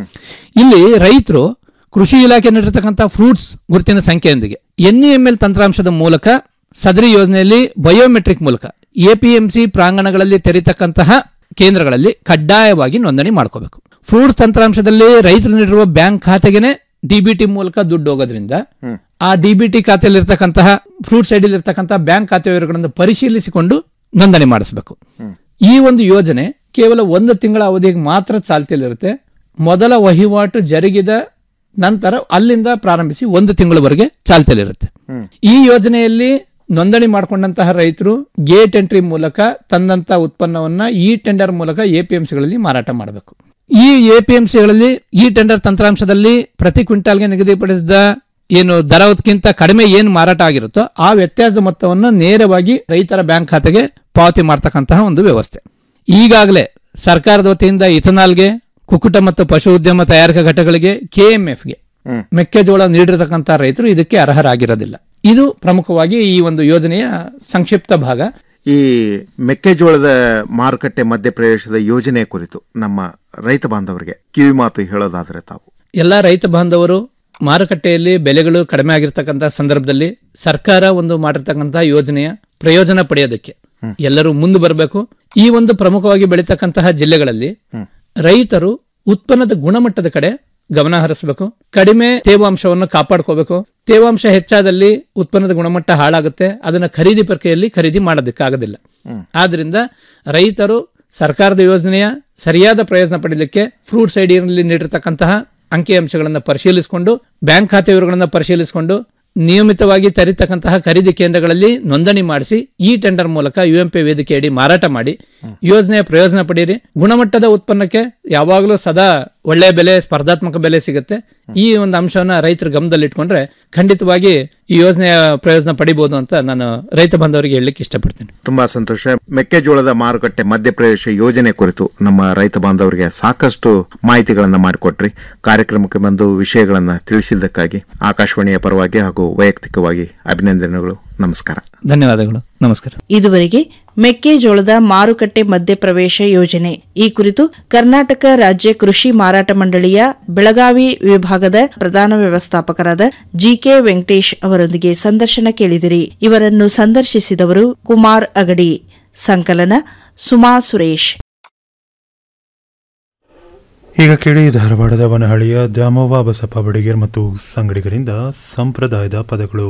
Speaker 23: ಇಲ್ಲಿ ರೈತರು ಕೃಷಿ ಇಲಾಖೆ ನೀಡಿರತಕ್ಕಂಥ ಫ್ರೂಟ್ಸ್ ಗುರುತಿನ ಸಂಖ್ಯೆಯೊಂದಿಗೆ ಎನ್ ಎಲ್ ತಂತ್ರಾಂಶದ ಮೂಲಕ ಸದರಿ ಯೋಜನೆಯಲ್ಲಿ ಬಯೋಮೆಟ್ರಿಕ್ ಮೂಲಕ ಎಪಿಎಂಸಿ ಪ್ರಾಂಗಣಗಳಲ್ಲಿ ತೆರೀತಕ್ಕಂತಹ ಕೇಂದ್ರಗಳಲ್ಲಿ ಕಡ್ಡಾಯವಾಗಿ ನೋಂದಣಿ ಮಾಡ್ಕೋಬೇಕು ಫ್ರೂಟ್ಸ್ ತಂತ್ರಾಂಶದಲ್ಲಿ ರೈತರು ನೀಡಿರುವ ಬ್ಯಾಂಕ್ ಖಾತೆಗೆನೆ ಡಿಬಿಟಿ ಮೂಲಕ ದುಡ್ಡು ಹೋಗೋದ್ರಿಂದ ಆ ಡಿಬಿಟಿ ಖಾತೆಯಲ್ಲಿ ಇರ್ತಕ್ಕಂತಹ ಫ್ರೂಟ್ ಸೈಡ್ ಇರ್ತಕ್ಕಂತಹ ಬ್ಯಾಂಕ್ ಖಾತೆ ವಿವರಗಳನ್ನು ಪರಿಶೀಲಿಸಿಕೊಂಡು ನೋಂದಣಿ ಮಾಡಿಸಬೇಕು ಈ ಒಂದು ಯೋಜನೆ ಕೇವಲ ಒಂದು ತಿಂಗಳ ಅವಧಿಗೆ ಮಾತ್ರ ಚಾಲ್ತಿಯಲ್ಲಿರುತ್ತೆ ಮೊದಲ ವಹಿವಾಟು ಜರುಗಿದ ನಂತರ ಅಲ್ಲಿಂದ ಪ್ರಾರಂಭಿಸಿ ಒಂದು ತಿಂಗಳವರೆಗೆ ಚಾಲ್ತಿಯಲ್ಲಿರುತ್ತೆ ಈ ಯೋಜನೆಯಲ್ಲಿ ನೋಂದಣಿ ಮಾಡಿಕೊಂಡಂತಹ ರೈತರು ಗೇಟ್ ಎಂಟ್ರಿ ಮೂಲಕ ತಂದಂತ ಉತ್ಪನ್ನವನ್ನ ಈ ಟೆಂಡರ್ ಮೂಲಕ ಎಪಿಎಂಸಿಗಳಲ್ಲಿ ಮಾರಾಟ ಮಾಡಬೇಕು ಈ ಎಪಿಎಂಸಿಗಳಲ್ಲಿ ಈ ಟೆಂಡರ್ ತಂತ್ರಾಂಶದಲ್ಲಿ ಪ್ರತಿ ಕ್ವಿಂಟಾಲ್ಗೆ ನಿಗದಿಪಡಿಸಿದ ಏನು ದರಕ್ಕಿಂತ ಕಡಿಮೆ ಏನು ಮಾರಾಟ ಆಗಿರುತ್ತೋ ಆ ವ್ಯತ್ಯಾಸ ಮೊತ್ತವನ್ನು ನೇರವಾಗಿ ರೈತರ ಬ್ಯಾಂಕ್ ಖಾತೆಗೆ ಪಾವತಿ ಮಾಡ್ತಕ್ಕಂತಹ ಒಂದು ವ್ಯವಸ್ಥೆ ಈಗಾಗಲೇ ಸರ್ಕಾರದ ವತಿಯಿಂದ ಇಥನಾಲ್ಗೆ ಕುಕ್ಕುಟ ಮತ್ತು ಪಶು ಉದ್ಯಮ ತಯಾರಿಕಾ ಘಟಕಗಳಿಗೆ ಕೆಎಂಎಫ್ಗೆ ಮೆಕ್ಕೆಜೋಳ ನೀಡಿರತಕ್ಕಂತಹ ರೈತರು ಇದಕ್ಕೆ ಅರ್ಹರಾಗಿರೋದಿಲ್ಲ ಇದು ಪ್ರಮುಖವಾಗಿ ಈ ಒಂದು ಯೋಜನೆಯ ಸಂಕ್ಷಿಪ್ತ ಭಾಗ
Speaker 22: ಈ ಮೆಕ್ಕೆಜೋಳದ ಮಾರುಕಟ್ಟೆ ಮಧ್ಯಪ್ರವೇಶದ ಯೋಜನೆ ಕುರಿತು ನಮ್ಮ ರೈತ ಬಾಂಧವರಿಗೆ ಕಿವಿ ಮಾತು ಹೇಳೋದಾದ್ರೆ ತಾವು
Speaker 23: ಎಲ್ಲ ರೈತ ಬಾಂಧವರು ಮಾರುಕಟ್ಟೆಯಲ್ಲಿ ಬೆಲೆಗಳು ಕಡಿಮೆ ಆಗಿರ್ತಕ್ಕಂಥ ಸಂದರ್ಭದಲ್ಲಿ ಸರ್ಕಾರ ಒಂದು ಮಾಡಿರ್ತಕ್ಕಂತಹ ಯೋಜನೆಯ ಪ್ರಯೋಜನ ಪಡೆಯೋದಕ್ಕೆ ಎಲ್ಲರೂ ಮುಂದೆ ಬರಬೇಕು ಈ ಒಂದು ಪ್ರಮುಖವಾಗಿ ಬೆಳೀತಕ್ಕಂತಹ ಜಿಲ್ಲೆಗಳಲ್ಲಿ ರೈತರು ಉತ್ಪನ್ನದ ಗುಣಮಟ್ಟದ ಕಡೆ ಗಮನ ಹರಿಸಬೇಕು ಕಡಿಮೆ ತೇವಾಂಶವನ್ನು ಕಾಪಾಡ್ಕೋಬೇಕು ತೇವಾಂಶ ಹೆಚ್ಚಾದಲ್ಲಿ ಉತ್ಪನ್ನದ ಗುಣಮಟ್ಟ ಹಾಳಾಗುತ್ತೆ ಅದನ್ನ ಖರೀದಿ ಪ್ರಕ್ರಿಯೆಯಲ್ಲಿ ಖರೀದಿ ಮಾಡೋದಕ್ಕಾಗೋದಿಲ್ಲ ಆದ್ರಿಂದ ರೈತರು ಸರ್ಕಾರದ ಯೋಜನೆಯ ಸರಿಯಾದ ಪ್ರಯೋಜನ ಪಡೆಯಲಿಕ್ಕೆ ಫ್ರೂಟ್ ಸೈಡಿನಲ್ಲಿ ನೀಡಿರ್ತಕ್ಕಂತಹ ಅಂಕಿಅಂಶಗಳನ್ನು ಪರಿಶೀಲಿಸಿಕೊಂಡು ಬ್ಯಾಂಕ್ ಖಾತೆ ವಿವರಗಳನ್ನು ಪರಿಶೀಲಿಸಿಕೊಂಡು ನಿಯಮಿತವಾಗಿ ತರಿತಕ್ಕಂತಹ ಖರೀದಿ ಕೇಂದ್ರಗಳಲ್ಲಿ ನೋಂದಣಿ ಮಾಡಿಸಿ ಈ ಟೆಂಡರ್ ಮೂಲಕ ಯುಎಂಪಿ ವೇದಿಕೆಯಡಿ ಮಾರಾಟ ಮಾಡಿ ಯೋಜನೆಯ ಪ್ರಯೋಜನ ಪಡೆಯಿರಿ ಗುಣಮಟ್ಟದ ಉತ್ಪನ್ನಕ್ಕೆ ಯಾವಾಗಲೂ ಸದಾ ಒಳ್ಳೆಯ ಬೆಲೆ ಸ್ಪರ್ಧಾತ್ಮಕ ಬೆಲೆ ಸಿಗುತ್ತೆ ಈ ಒಂದು ಅಂಶವನ್ನ ರೈತರ ಗಮನದಲ್ಲಿಟ್ಕೊಂಡ್ರೆ ಖಂಡಿತವಾಗಿ ಈ ಯೋಜನೆಯ ಪ್ರಯೋಜನ ಪಡಿಬಹುದು ಅಂತ ನಾನು ರೈತ ಬಾಂಧವರಿಗೆ ಹೇಳಲಿಕ್ಕೆ ಇಷ್ಟಪಡ್ತೀನಿ
Speaker 22: ತುಂಬಾ ಸಂತೋಷ ಮೆಕ್ಕೆಜೋಳದ ಮಾರುಕಟ್ಟೆ ಮಧ್ಯಪ್ರವೇಶ ಯೋಜನೆ ಕುರಿತು ನಮ್ಮ ರೈತ ಬಾಂಧವರಿಗೆ ಸಾಕಷ್ಟು ಮಾಹಿತಿಗಳನ್ನ ಮಾಡಿಕೊಟ್ರಿ ಕಾರ್ಯಕ್ರಮಕ್ಕೆ ಬಂದು ವಿಷಯಗಳನ್ನ ತಿಳಿಸಿದ್ದಕ್ಕಾಗಿ ಆಕಾಶವಾಣಿಯ ಪರವಾಗಿ ಹಾಗೂ ವೈಯಕ್ತಿಕವಾಗಿ ಅಭಿನಂದನೆಗಳು ನಮಸ್ಕಾರ
Speaker 23: ಧನ್ಯವಾದಗಳು ನಮಸ್ಕಾರ
Speaker 21: ಇದುವರೆಗೆ ಮೆಕ್ಕೆಜೋಳದ ಮಾರುಕಟ್ಟೆ ಮಧ್ಯಪ್ರವೇಶ ಯೋಜನೆ ಈ ಕುರಿತು ಕರ್ನಾಟಕ ರಾಜ್ಯ ಕೃಷಿ ಮಾರಾಟ ಮಂಡಳಿಯ ಬೆಳಗಾವಿ ವಿಭಾಗದ ಪ್ರಧಾನ ವ್ಯವಸ್ಥಾಪಕರಾದ ಜಿಕೆ ವೆಂಕಟೇಶ್ ಅವರೊಂದಿಗೆ ಸಂದರ್ಶನ ಕೇಳಿದಿರಿ ಇವರನ್ನು ಸಂದರ್ಶಿಸಿದವರು ಕುಮಾರ್ ಅಗಡಿ ಸಂಕಲನ ಸುಮಾ ಸುರೇಶ್
Speaker 1: ಈಗ ಕೇಳಿ ಧಾರವಾಡದ ವನಹಳ್ಳಿಯ ದ್ಯಾಮವ್ವ ಬಸಪ್ಪ ಬಡಿಗೇರ್ ಮತ್ತು ಸಂಗಡಿಗರಿಂದ ಸಂಪ್ರದಾಯದ ಪದಗಳು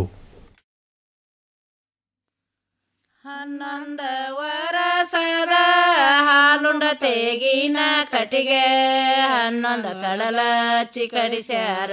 Speaker 11: ಹನ್ನೊಂದ ವರಸದ ಹಾಲುಂಡ ತೇಗಿನ ಕಟಿಗೆ ಹನ್ನೊಂದ ಕಡಲ ಚಿಕಡಿಸ್ಯಾರ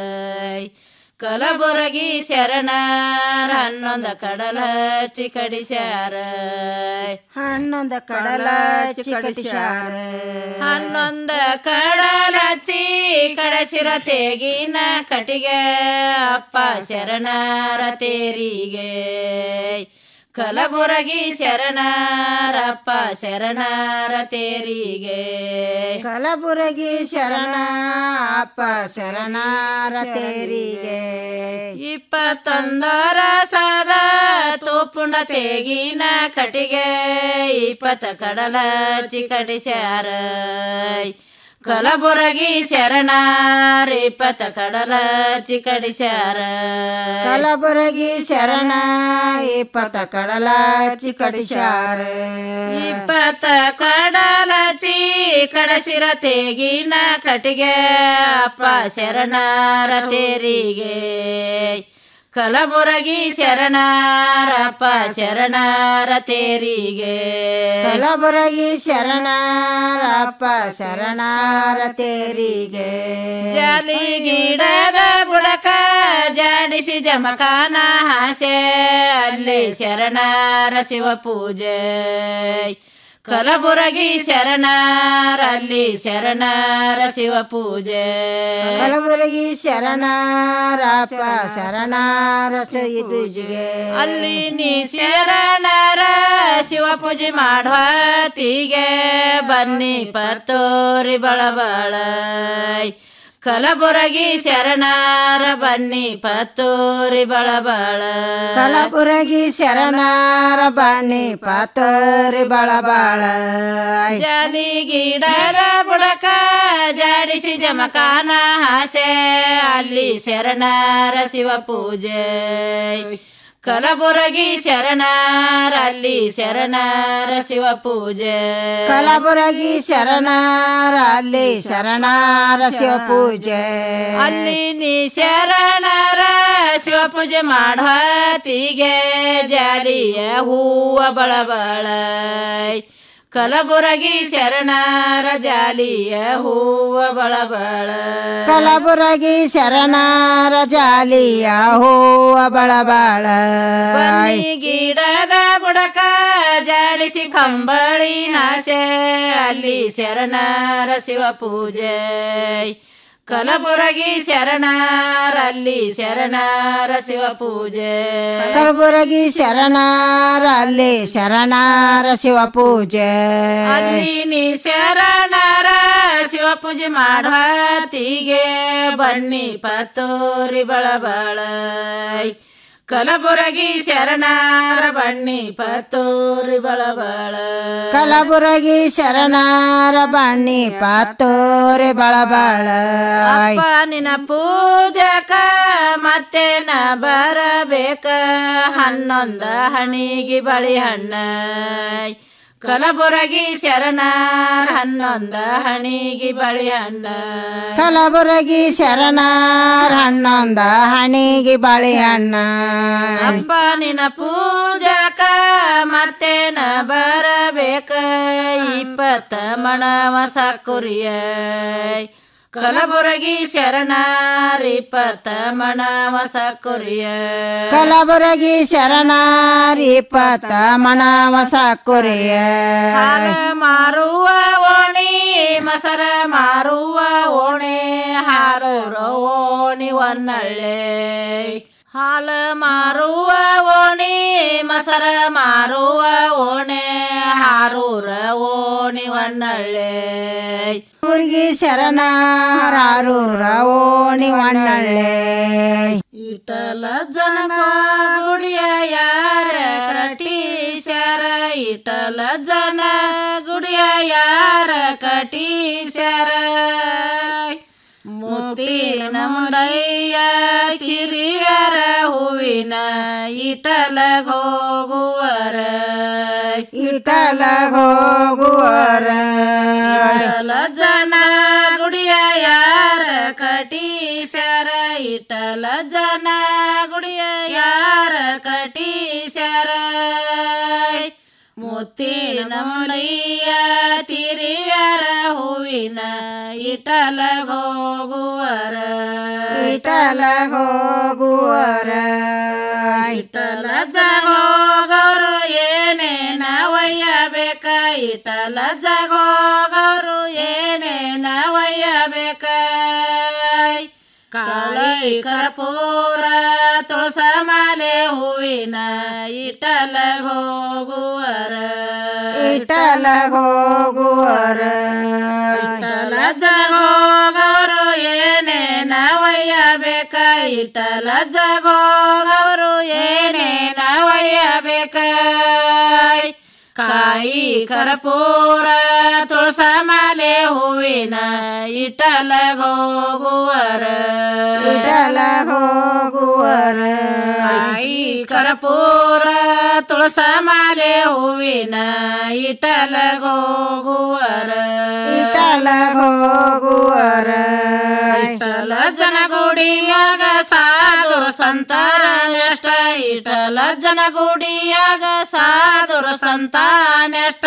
Speaker 11: ಕಲಬುರಗಿ ಶರಣರ ಹನ್ನೊಂದ ಕಡಲ ಚಿಕಡಿಸ್ಯಾರ
Speaker 2: ಹನ್ನೊಂದ ಕಡಲ ಚಿಕಟಿಸ್ಯಾರ
Speaker 11: ಹನ್ನೊಂದ ಕಡಲ ಚಿ ಕಡಸಿರ ತೇಗಿನ ಕಟಿಗೆ ಅಪ್ಪ ಶರಣರ ತೇರಿಗೆ ಕಲಬುರಗಿ ಶರಣರಪ್ಪ ಶರಣರ ತೇರಿಗೆ
Speaker 2: ಕಲಬುರಗಿ ಶರಣ ಅಪ್ಪ ಶರಣರ ತೇರಿಗೆ
Speaker 11: ಇಪ್ಪತ್ತೊಂದರ ಸದ ತೋಪುಂಡ ತೇಗಿನ ಕಟಿಗೆ ಇಪ್ಪತ್ತ ಕಡಲ ಚಿಕಟಿಸ್ಯಾರ ಕಲಬುರಗಿ ಶರಣರ ಇಪ್ಪತ್ತ ಕಡಲ ಚಿಕಡಿಸ್ಯಾರ
Speaker 2: ಕಲಬುರಗಿ ಶರಣ ಇಪ್ಪತ್ತ ಕಡಲ ಚಿಕಡಿಸ್ಯಾರ
Speaker 11: ಇಪ್ಪತ್ತ ಕಡಲ ಚಿ ಕಡಸಿರ ತೇಗಿನ ಕಟಿಗೆ ಅಪ್ಪ ಶರಣರ ತೇರಿಗೆ ಕಲಬುರಗಿ ಶರಣರಪ್ಪ ಶರಣರ ತೇರಿಗೆ
Speaker 2: ಕಲಬುರಗಿ ಶರಣರಪ್ಪ ಶರಣರ ತೇರಿಗೆ
Speaker 11: ಜಾಲಿ ಗಿಡದ ಬುಡಕ ಜಾಡಿಸಿ ಜಮಖಾನ ಹಾಸೆ ಅಲ್ಲಿ ಶರಣರ ಶಿವ ಪೂಜೆ ಕಲಬುರಗಿ ಶರಣರಲ್ಲಿ ಶರಣರ ಶಿವ ಪೂಜೆ
Speaker 2: ಕಲಬುರಗಿ ಶರಣರಪ್ಪ ಶರಣರ ಪೂಜೆಗೆ
Speaker 11: ಅಲ್ಲಿ ನೀ ಶರಣರ ಶಿವ ಪೂಜೆ ಮಾಡುವ ತೀಗೆ ಬನ್ನಿ ಪತ್ತೋರಿ ಬಳಬಳ ಕಲಬುರಗಿ ಶರಣರ ಬನ್ನಿ ಪತ್ತೋರಿ ಬಳಬಳ
Speaker 2: ಕಲಬುರಗಿ ಶರಣರ ಬನ್ನಿ ಪಾತೋರಿ ಬಳಬಾಳ
Speaker 11: ಜಾಲಿ ಗಿಡದ ಬುಡಕ ಜಾಡಿಸಿ ಜಮಖಾನ ಹಾಸೆ ಅಲ್ಲಿ ಶರಣರ ಶಿವ ಪೂಜೆ ಕಲಬುರಗಿ ಶರಣರಲ್ಲಿ ಶರಣರ ಶಿವ ಪೂಜೆ
Speaker 2: ಕಲಬುರಗಿ ಶರಣರ ಅಲ್ಲಿ ಶರಣರ ಶಿವ ಪೂಜೆ
Speaker 11: ಅಲ್ಲಿ ನೀ ಶರಣರ ಶಿವ ಪೂಜೆ ಮಾಡುವತಿಗೆ ಜಾಲಿಯ ಹೂವ ಬಳಬಳ ಕಲಬುರಗಿ ಶರಣರ ಜಾಲಿಯ ಹೂವ ಬಳಬಳ
Speaker 2: ಕಲಬುರಗಿ ಶರಣರ ಜಾಲಿಯ ಹೂವ ಬಳಬಾಳ
Speaker 11: ಬನ್ನಿ ಗಿಡದ ಬುಡಕ ಜಾಡಿಸಿ ಕಂಬಳಿ ನಾಶೆ ಅಲ್ಲಿ ಶರಣರ ಶಿವ ಪೂಜೆ ಕಲಬುರಗಿ ಶರಣರಲ್ಲಿ ಶರಣರ ಶಿವ ಪೂಜೆ
Speaker 2: ಕಲಬುರಗಿ ಶರಣರ ಅಲ್ಲಿ ಶರಣರ ಶಿವ ಪೂಜೆ
Speaker 11: ಅಲ್ಲಿ ನೀ ಶರಣರ ಶಿವ ಪೂಜೆ ಮಾಡುವತಿಗೆ ಬನ್ನಿ ಪತ್ತೂರಿ ಬಳಬಳ ಕಲಬುರಗಿ ಶರಣರ ಬನ್ನಿ ಪತ್ತೂರಿ ಬಳಬಳ
Speaker 2: ಕಲಬುರಗಿ ಶರಣರ ಬಣ್ಣಿ ಪಾತೋರೆ ಬಳಬಾಳ
Speaker 11: ಅಪ್ಪ ನಿನ್ನ ಪೂಜಕ ಮತ್ತೆ ನ ಬರಬೇಕ ಹನ್ನೊಂದ ಹಣಿಗಿ ಬಳಿ ಹಣ್ಣ ಕಲಬುರಗಿ ಶರಣರ ಹನ್ನೊಂದ ಹಣಿಗಿ ಬಳಿ ಹಣ್ಣ
Speaker 2: ಕಲಬುರಗಿ ಶರಣರ ಹಣ್ಣೊಂದ ಹಣಿಗೆ ಬಾಳೆಹಣ್ಣ
Speaker 11: ಅಪ್ಪ ನಿನ್ನ ಪೂಜಕ ಮತ್ತೆ ನ ಬರಬೇಕ ಇಪ್ಪತ್ತ ಮಣವ ಸಾಕುರಿಯ ಕಲಬುರಗಿ ಶರಣರ ಇಪ್ಪತ್ತ ಮಣವ ಸಾಕುರಿಯ
Speaker 2: ಕಲಬುರಗಿ ಶರಣರ ಇಪ್ಪತ್ತ ಮಣವಸ ಕುರಿಯ
Speaker 11: ಹಾಲ ಮಾರುವ ಓಣಿ ಮಸರ ಮಾರುವ ಓಣೆ ಹಾರೂರ ಓಣಿ ಒನ್ನಳ್ಳೆ ಹಾಲ ಮಾರುವ ಓಣಿ ಮಸರ ಮಾರುವ ಓಣೆ ಹಾರೂರ ಓಣಿ ಒನ್ನಳ್ಳೆ
Speaker 2: ಊರಿಗೆ ಶರಣರಾರೂರ ಓಣಿ ಒಣ್ಣಳ್ಳೆ
Speaker 11: ಇಟಲ ಜನ ಗುಡಿಯ ಯಾರ ಕಟೀಶರ ಇಟಲ ಜನ ಗುಡಿಯ ಯಾರ ಕಟೀಶರ ಮುತ್ತಿನ ಮುರಯ್ಯ ಕಿರಿಯರ ಹೂವಿನ ಇಟಲ ಹೋಗುವರ
Speaker 2: ಇಟಲ ಹೋಗುವರ
Speaker 11: ಇಟಲ ಜನ ಗುಡಿಯ ಯಾರ ಕಟೀಶರ ಇಟಲ ಜನ ಗುಡಿಯ ಯಾರ ಕಟೀಶರ ಮುತ್ತಿನ ಮುರಯ್ಯ ತಿರಿಯರ ಹೂವಿನ ಇಟಲ ಹೋಗುವರ
Speaker 2: ಇಟಲ ಹೋಗುವರ
Speaker 11: ಇಟಲ ಜಗೋಗರು ಏನೇನ ಒಯ್ಯಬೇಕ ಇಟಲ ಜಗೋಗರು ಏನೇನ ಒಯ್ಯಬೇಕ ಕಾಳಿ ಕರ್ಪೂರ ತುಳಸ ಮಾಲೆ ಹೂವಿನ ಇಟಲ ಹೋಗುವರ
Speaker 2: ಇಟಲ ಹೋಗುವರ
Speaker 11: ಇಟಲ ಜಗೋಗರು ಏನೇನ ಒಯ್ಯಬೇಕ ಇಟಲ ಜಗೋಗರು ಏನೇನ ಒಯ್ಯಬೇಕ ಕಾಯಿ ಕರ್ಪೂರ ತುಳಸ ಮಾಲೆ ಹೂವಿನ ಇಟಲ ಹೋಗುವರ
Speaker 2: ಇಟಲ ಹೋಗುವರ
Speaker 11: ಕಾಯಿ ಕರ್ಪೂರ ತುಳಸ ಮಾಲೆ ಹೂವಿನ ಇಟಲ ಹೋಗುವರ
Speaker 2: ಇಟಲ ಹೋಗುವರ
Speaker 11: ಇಟಲ ಜನಗುಡಿಯಾಗ ಸಾಧುರ ಸಂತಾರ ನೆಷ್ಟ ಇಟಲ ಜನಗುಡಿಯಾಗ ಸಾಧುರ ಸಂತಾನೆಷ್ಟ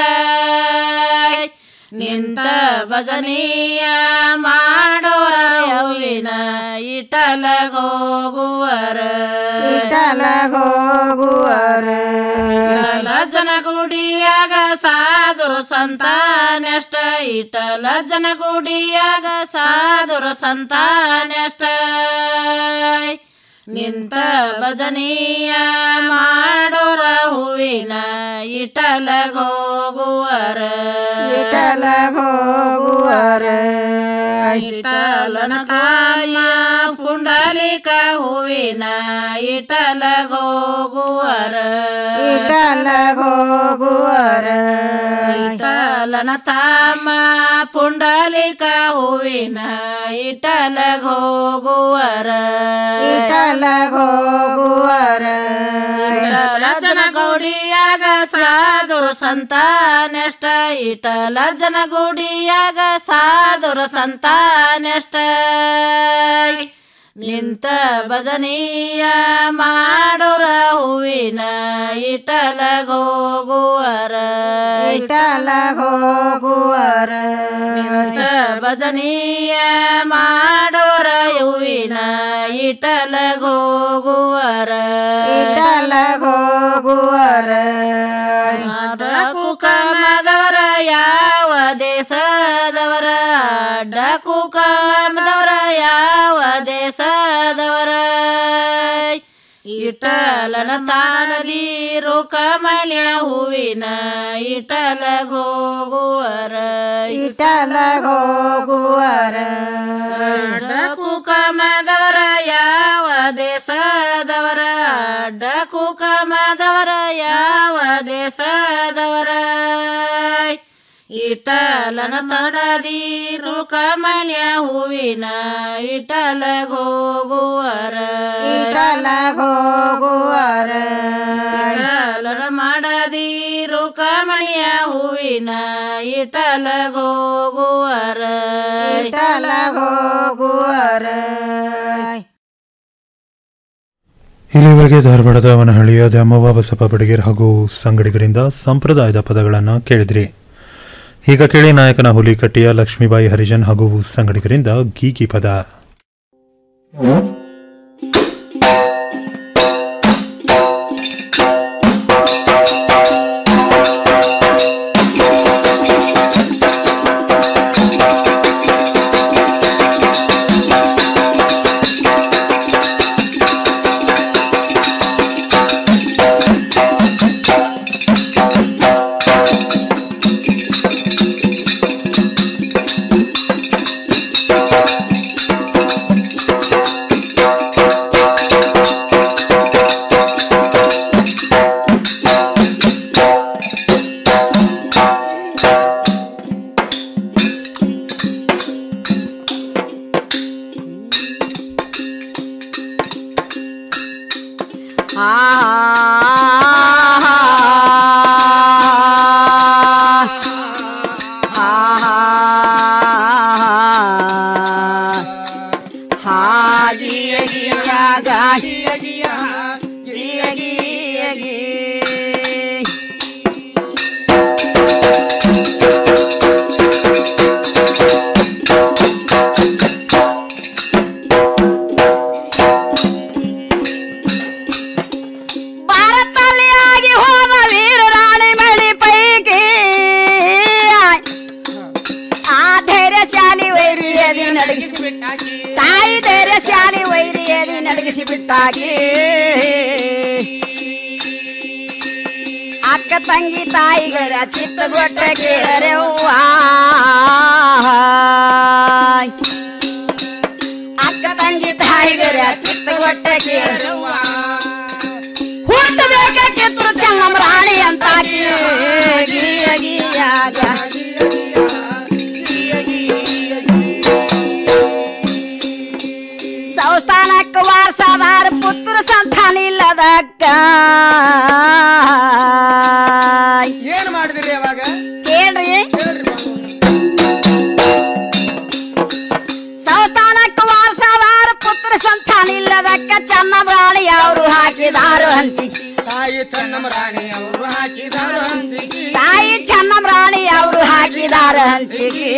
Speaker 11: ನಿಂತ ಭಜನೀಯ ಮಾಡೋರ ಹೂವಿನ ಇಟಲ ಹೋಗುವರ
Speaker 2: ಇಟಲ ಹೋಗುವರ
Speaker 11: ಇಟಲ ಜನಗುಡಿಯಾಗ ಸಾಧುರ ಸಂತಾನೆಷ್ಟ ಇಟಲ ಜನಗುಡಿಯಾಗ ಸಾಧುರ ಸಂತಾನೆಷ್ಟ ನಿಂತ ಭಜನೀಯ ಮಾಡೋರ ಹೂವಿನ ಇಟಲ ಹೋಗುವರ
Speaker 2: ಇಟಲ ಹೋಗುವರ
Speaker 11: ಇಟಲನ ಕಾಯ ಪುಂಡಲಿಕ ಹೂವಿನ ಇಟಲ ಹೋಗುವರ
Speaker 2: ಇಟಲ ಹೋಗುವರ
Speaker 11: ಇಟಲ ಇಟಲನ ತಾಮ ಪುಂಡಲಿಕ ಹೂವಿನ ಇಟಲಗ್ ಹೋಗುವರ
Speaker 2: ಇಟಲಗ್ ಹೋಗುವರ
Speaker 11: ಇಟಲ ಜನಗೌಡಿಯಾಗ ಸಾಧುರ ಸಂತ ನೆಷ್ಟ ಇಟಲ ಜನಗುಡಿಯಾಗ ಸಾಧುರ ಸಂತ ನೆಷ್ಟ ನಿಂತ ಭಜನೀಯ ಮಾಡೋರ ಹೂವಿನ ಇಟಲಗ್ ಹೋಗುವರ
Speaker 2: ಇಟಲಗ್ ಹೋಗುವರ
Speaker 11: ನಿಂತ ಭಜನೀಯ ಮಾಡೋರ ಹೂವಿನ ಇಟಲಗ್ ಹೋಗುವರ
Speaker 2: ಇಟಲಗ್ ಹೋಗುವರ
Speaker 11: ಕುಕಮದವರ ಯಾವ ದೇಶದವರ ಡಕು ಕಾಮದವರ ಯಾವ ದೇಶದವರ ಇಟಲನ ತಾನದಿರು ಕಮಲ್ಯ ಹೂವಿನ ಇಟಲಗ್ ಹೋಗುವರ
Speaker 2: ಇಟಲಗ್ ಹೋಗುವರ
Speaker 11: ಡಕು ಕಾಮದವರ ಯಾವ ದೇಶದವರ ಡಕು ಕಾಮದವರ ಯಾವ ದೇಶದವರ ಇಟಲನ ತಡದಿರು ಕಮಲ್ಯ ಹೂವಿನ ಇಟಲಗ್ ಹೋಗುವರ
Speaker 2: ಇಟಲಗ್ ಹೋಗುವರ
Speaker 11: ಇಟಲನ ಮಾಡದಿರು ಕಮಲ್ಯ ಹೂವಿನ ಇಟಲಗ್ ಹೋಗುವರ
Speaker 2: ಇಟಲಗ್ ಹೋಗುವರ
Speaker 1: ಇಲ್ಲಿವರೆಗೆ ಧಾರವಾಡದ ವನಹಳ್ಳಿಯ ದ್ಯಾಮವ್ವ ಬಸಪ್ಪ ಬಡಿಗೇರ್ ಹಾಗೂ ಸಂಗಡಿಗರಿಂದ ಸಂಪ್ರದಾಯದ ಪದಗಳನ್ನು ಕೇಳಿದ್ರಿ ಈಗ ಕೇಳಿ ನಾಯಕನ ಹುಲಿಕಟ್ಟಿಯ ಲಕ್ಷ್ಮೀಬಾಯಿ ಹರಿಜನ್ ಹಾಗೂ ಸಂಗಡಿಗರಿಂದ ಗೀಗಿ ಪದ
Speaker 2: ಭಾರತಲ್ಲಿಯಾಗಿ ಹೋದ ವೀರ ರಾಣಿ ಮಳಿ ಪೈಕಿ ಆ ಧೈರ್ಯಶಾಲಿ ವೈರಿಯದಿ ನಡಗಿಸಿ ಬಿಟ್ಟಾಕಿ ತಾಯಿ ಧೈರ್ಯಶಾಲಿ ವೈರಿಯದಿ ನಡಗಿಸಿ ಬಿಟ್ಟಾಕಿ ಅಕ್ಕ ತಂಗಿ ತಾಯಿಗರ ಚಿತ್ತಗೊಟ್ಟ ಕೇಳರೆವ್ವ ಅಕ್ಕ ತಂಗಿ ತಾಯಿಗರ ಚಿತ್ತಗೊಟ್ಟ ಕೇಳರೆವ್ವ ಹುಟ್ಟಬೇಕಿದ್ರು ಚೆನ್ನಮ್ಮ ರಾಣಿ ಅಂತ ಗೀಯ ಗೀಯಾಗ ಸಂಸ್ಥಾನಕ್ಕೆ ವಾರಸಾದಾರ ಪುತ್ರ ಸಂತಾನ ಇಲ್ಲದಕ್ಕ
Speaker 3: ಏನ್ ಮಾಡಿದ್ರಿ ಅವಾಗ
Speaker 2: ಕೇಳ್ರಿ ಸಂಸ್ಥಾನಕ್ಕೆ ವಾರಸಾದಾರ ಪುತ್ರ ಸಂತಾನ ಇಲ್ಲದಕ್ಕ ಚೆನ್ನಮ್ಮ ರಾಣಿ ಅವರು ಹಾಕಿದಾರು ಹಂಚಿಕೆ
Speaker 3: ತಾಯಿ ಚೆನ್ನಮ್ಮ ರಾಣಿ ಅವರು ಹಾಕಿದಾರು ಹಂಚಿಕೆ
Speaker 2: ತಾಯಿ ಚೆನ್ನಮ್ಮ ರಾಣಿ ಅವರು ಹಾಕಿದಾರ ಹಂಚಿಕೆ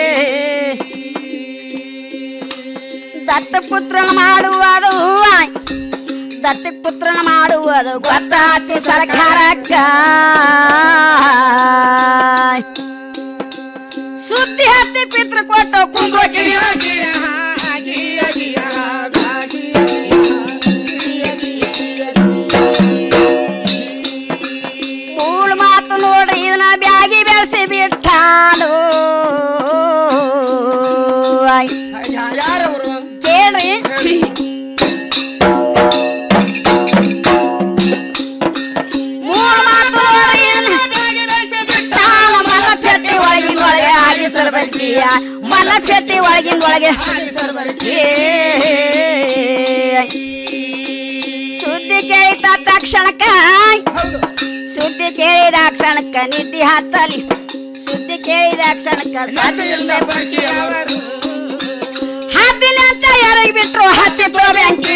Speaker 2: ದತ್ತ ಪುತ್ರನ ಮಾಡುವುದು ದತ್ತ ಪುತ್ರನ ಮಾಡುವುದು ಗೊತ್ತಾತಿ ಸರ್ಕಾರಕ್ಕ ಸುದ್ದಿ ಹತ್ತಿ ಪಿತೃ ಕೊಟ್ಟು ಕುಂದ್ರ ಕಿಡಿ ಮೂಳ್ ಮಾತು ನೋಡ್ರಿ ಇದನ್ನ ಬ್ಯಾಗಿ ಬೆಳೆಸಿ ಬಿಟ್ಟಾನು
Speaker 3: ಯಾರವರು
Speaker 2: ಕೇಳ್ರಿ ಮೂಳ್ ಮಾತು ನೋಡ್ರಿ ಇದನ್ನ ಬ್ಯಾಗಿ ಬೆಳೆಸಿ ಬಿಟ್ಟಾನು ಮಲ್ಲ ಚಟ್ಟಿ ಎಲ್ಲ ಚಟ್ಟಿ ಒಳಗಿಂದ ಒಳಗೆ ಏ, ಸುದ್ದಿ ಕೇಳಿದ ತಕ್ಷಣಕ್ಕ ಸುದ್ದಿ ಕೇಳಿದ ಕ್ಷಣಕ್ಕ ನಿದ್ದೆ ಹತ್ತಲಿ ಸುದ್ದಿ ಕೇಳಿದ ಕ್ಷಣಕ್ಕ ಸದ್ದಿಲ್ಲ ಹತ್ತಿನ ಅಂತ ಯಾರಿಗೆ ಬಿಟ್ರು ಹತ್ತಿತ್ತು ಬ್ಯಾಂಕಿ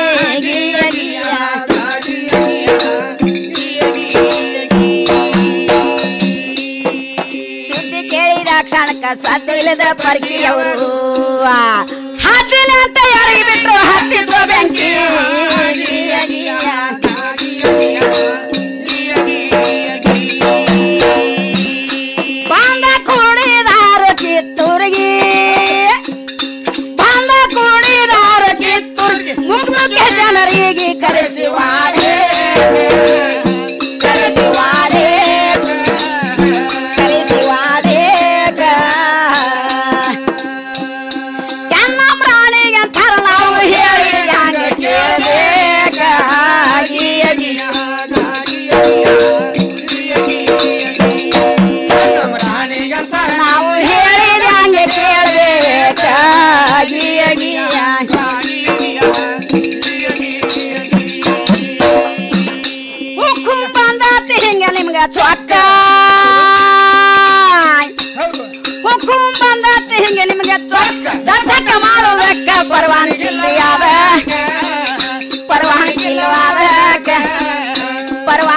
Speaker 2: ಸುದ್ದಿ ಕೇಳಿದ ಕ್ಷಣಕ್ಕ ಸದ್ದ ಇಲ್ಲದ ಪರ್ಕಿಯವರು ಹತ್ತಿನ ಅಂತ ಯಾರಿಗೆ ಬಿಟ್ರು ಹತ್ತಿತ್ತು ಬ್ಯಾಂಕಿ ಬಂದ ಕುಡಿದಾರು ಕಿತ್ತೂರಿಗೆ ಬಂದ ಕುಡಿದಾರು ಕಿತ್ತೂರಿಗೆ ಮುಗ್ಮುಖ್ಯ ಜನರಿಗೆ ಕರೆಸಿ ವಾಡೆ ಕರೆಸಿ ವಾಡೆ ಕರೆಸಿ ವಾಡೇಗ ಚೆನ್ನ ಪ್ರಾಣಿಗೆ ಅಂತಾರ ನಾವು ಹೇಳಿ ಹಂಗೆ ಕೇಳಬೇಕ ನಾವು ಹೇಳಿದ ಹಂಗೆ ಕೇಳಬೇಕ ಗಿಯ ಗಿಯ ಹುಕ್ಕುಂ ಬಂದಾತಿ ಹಿಂಗ ನಿಮ್ಗ ಚೊಕ್ಕ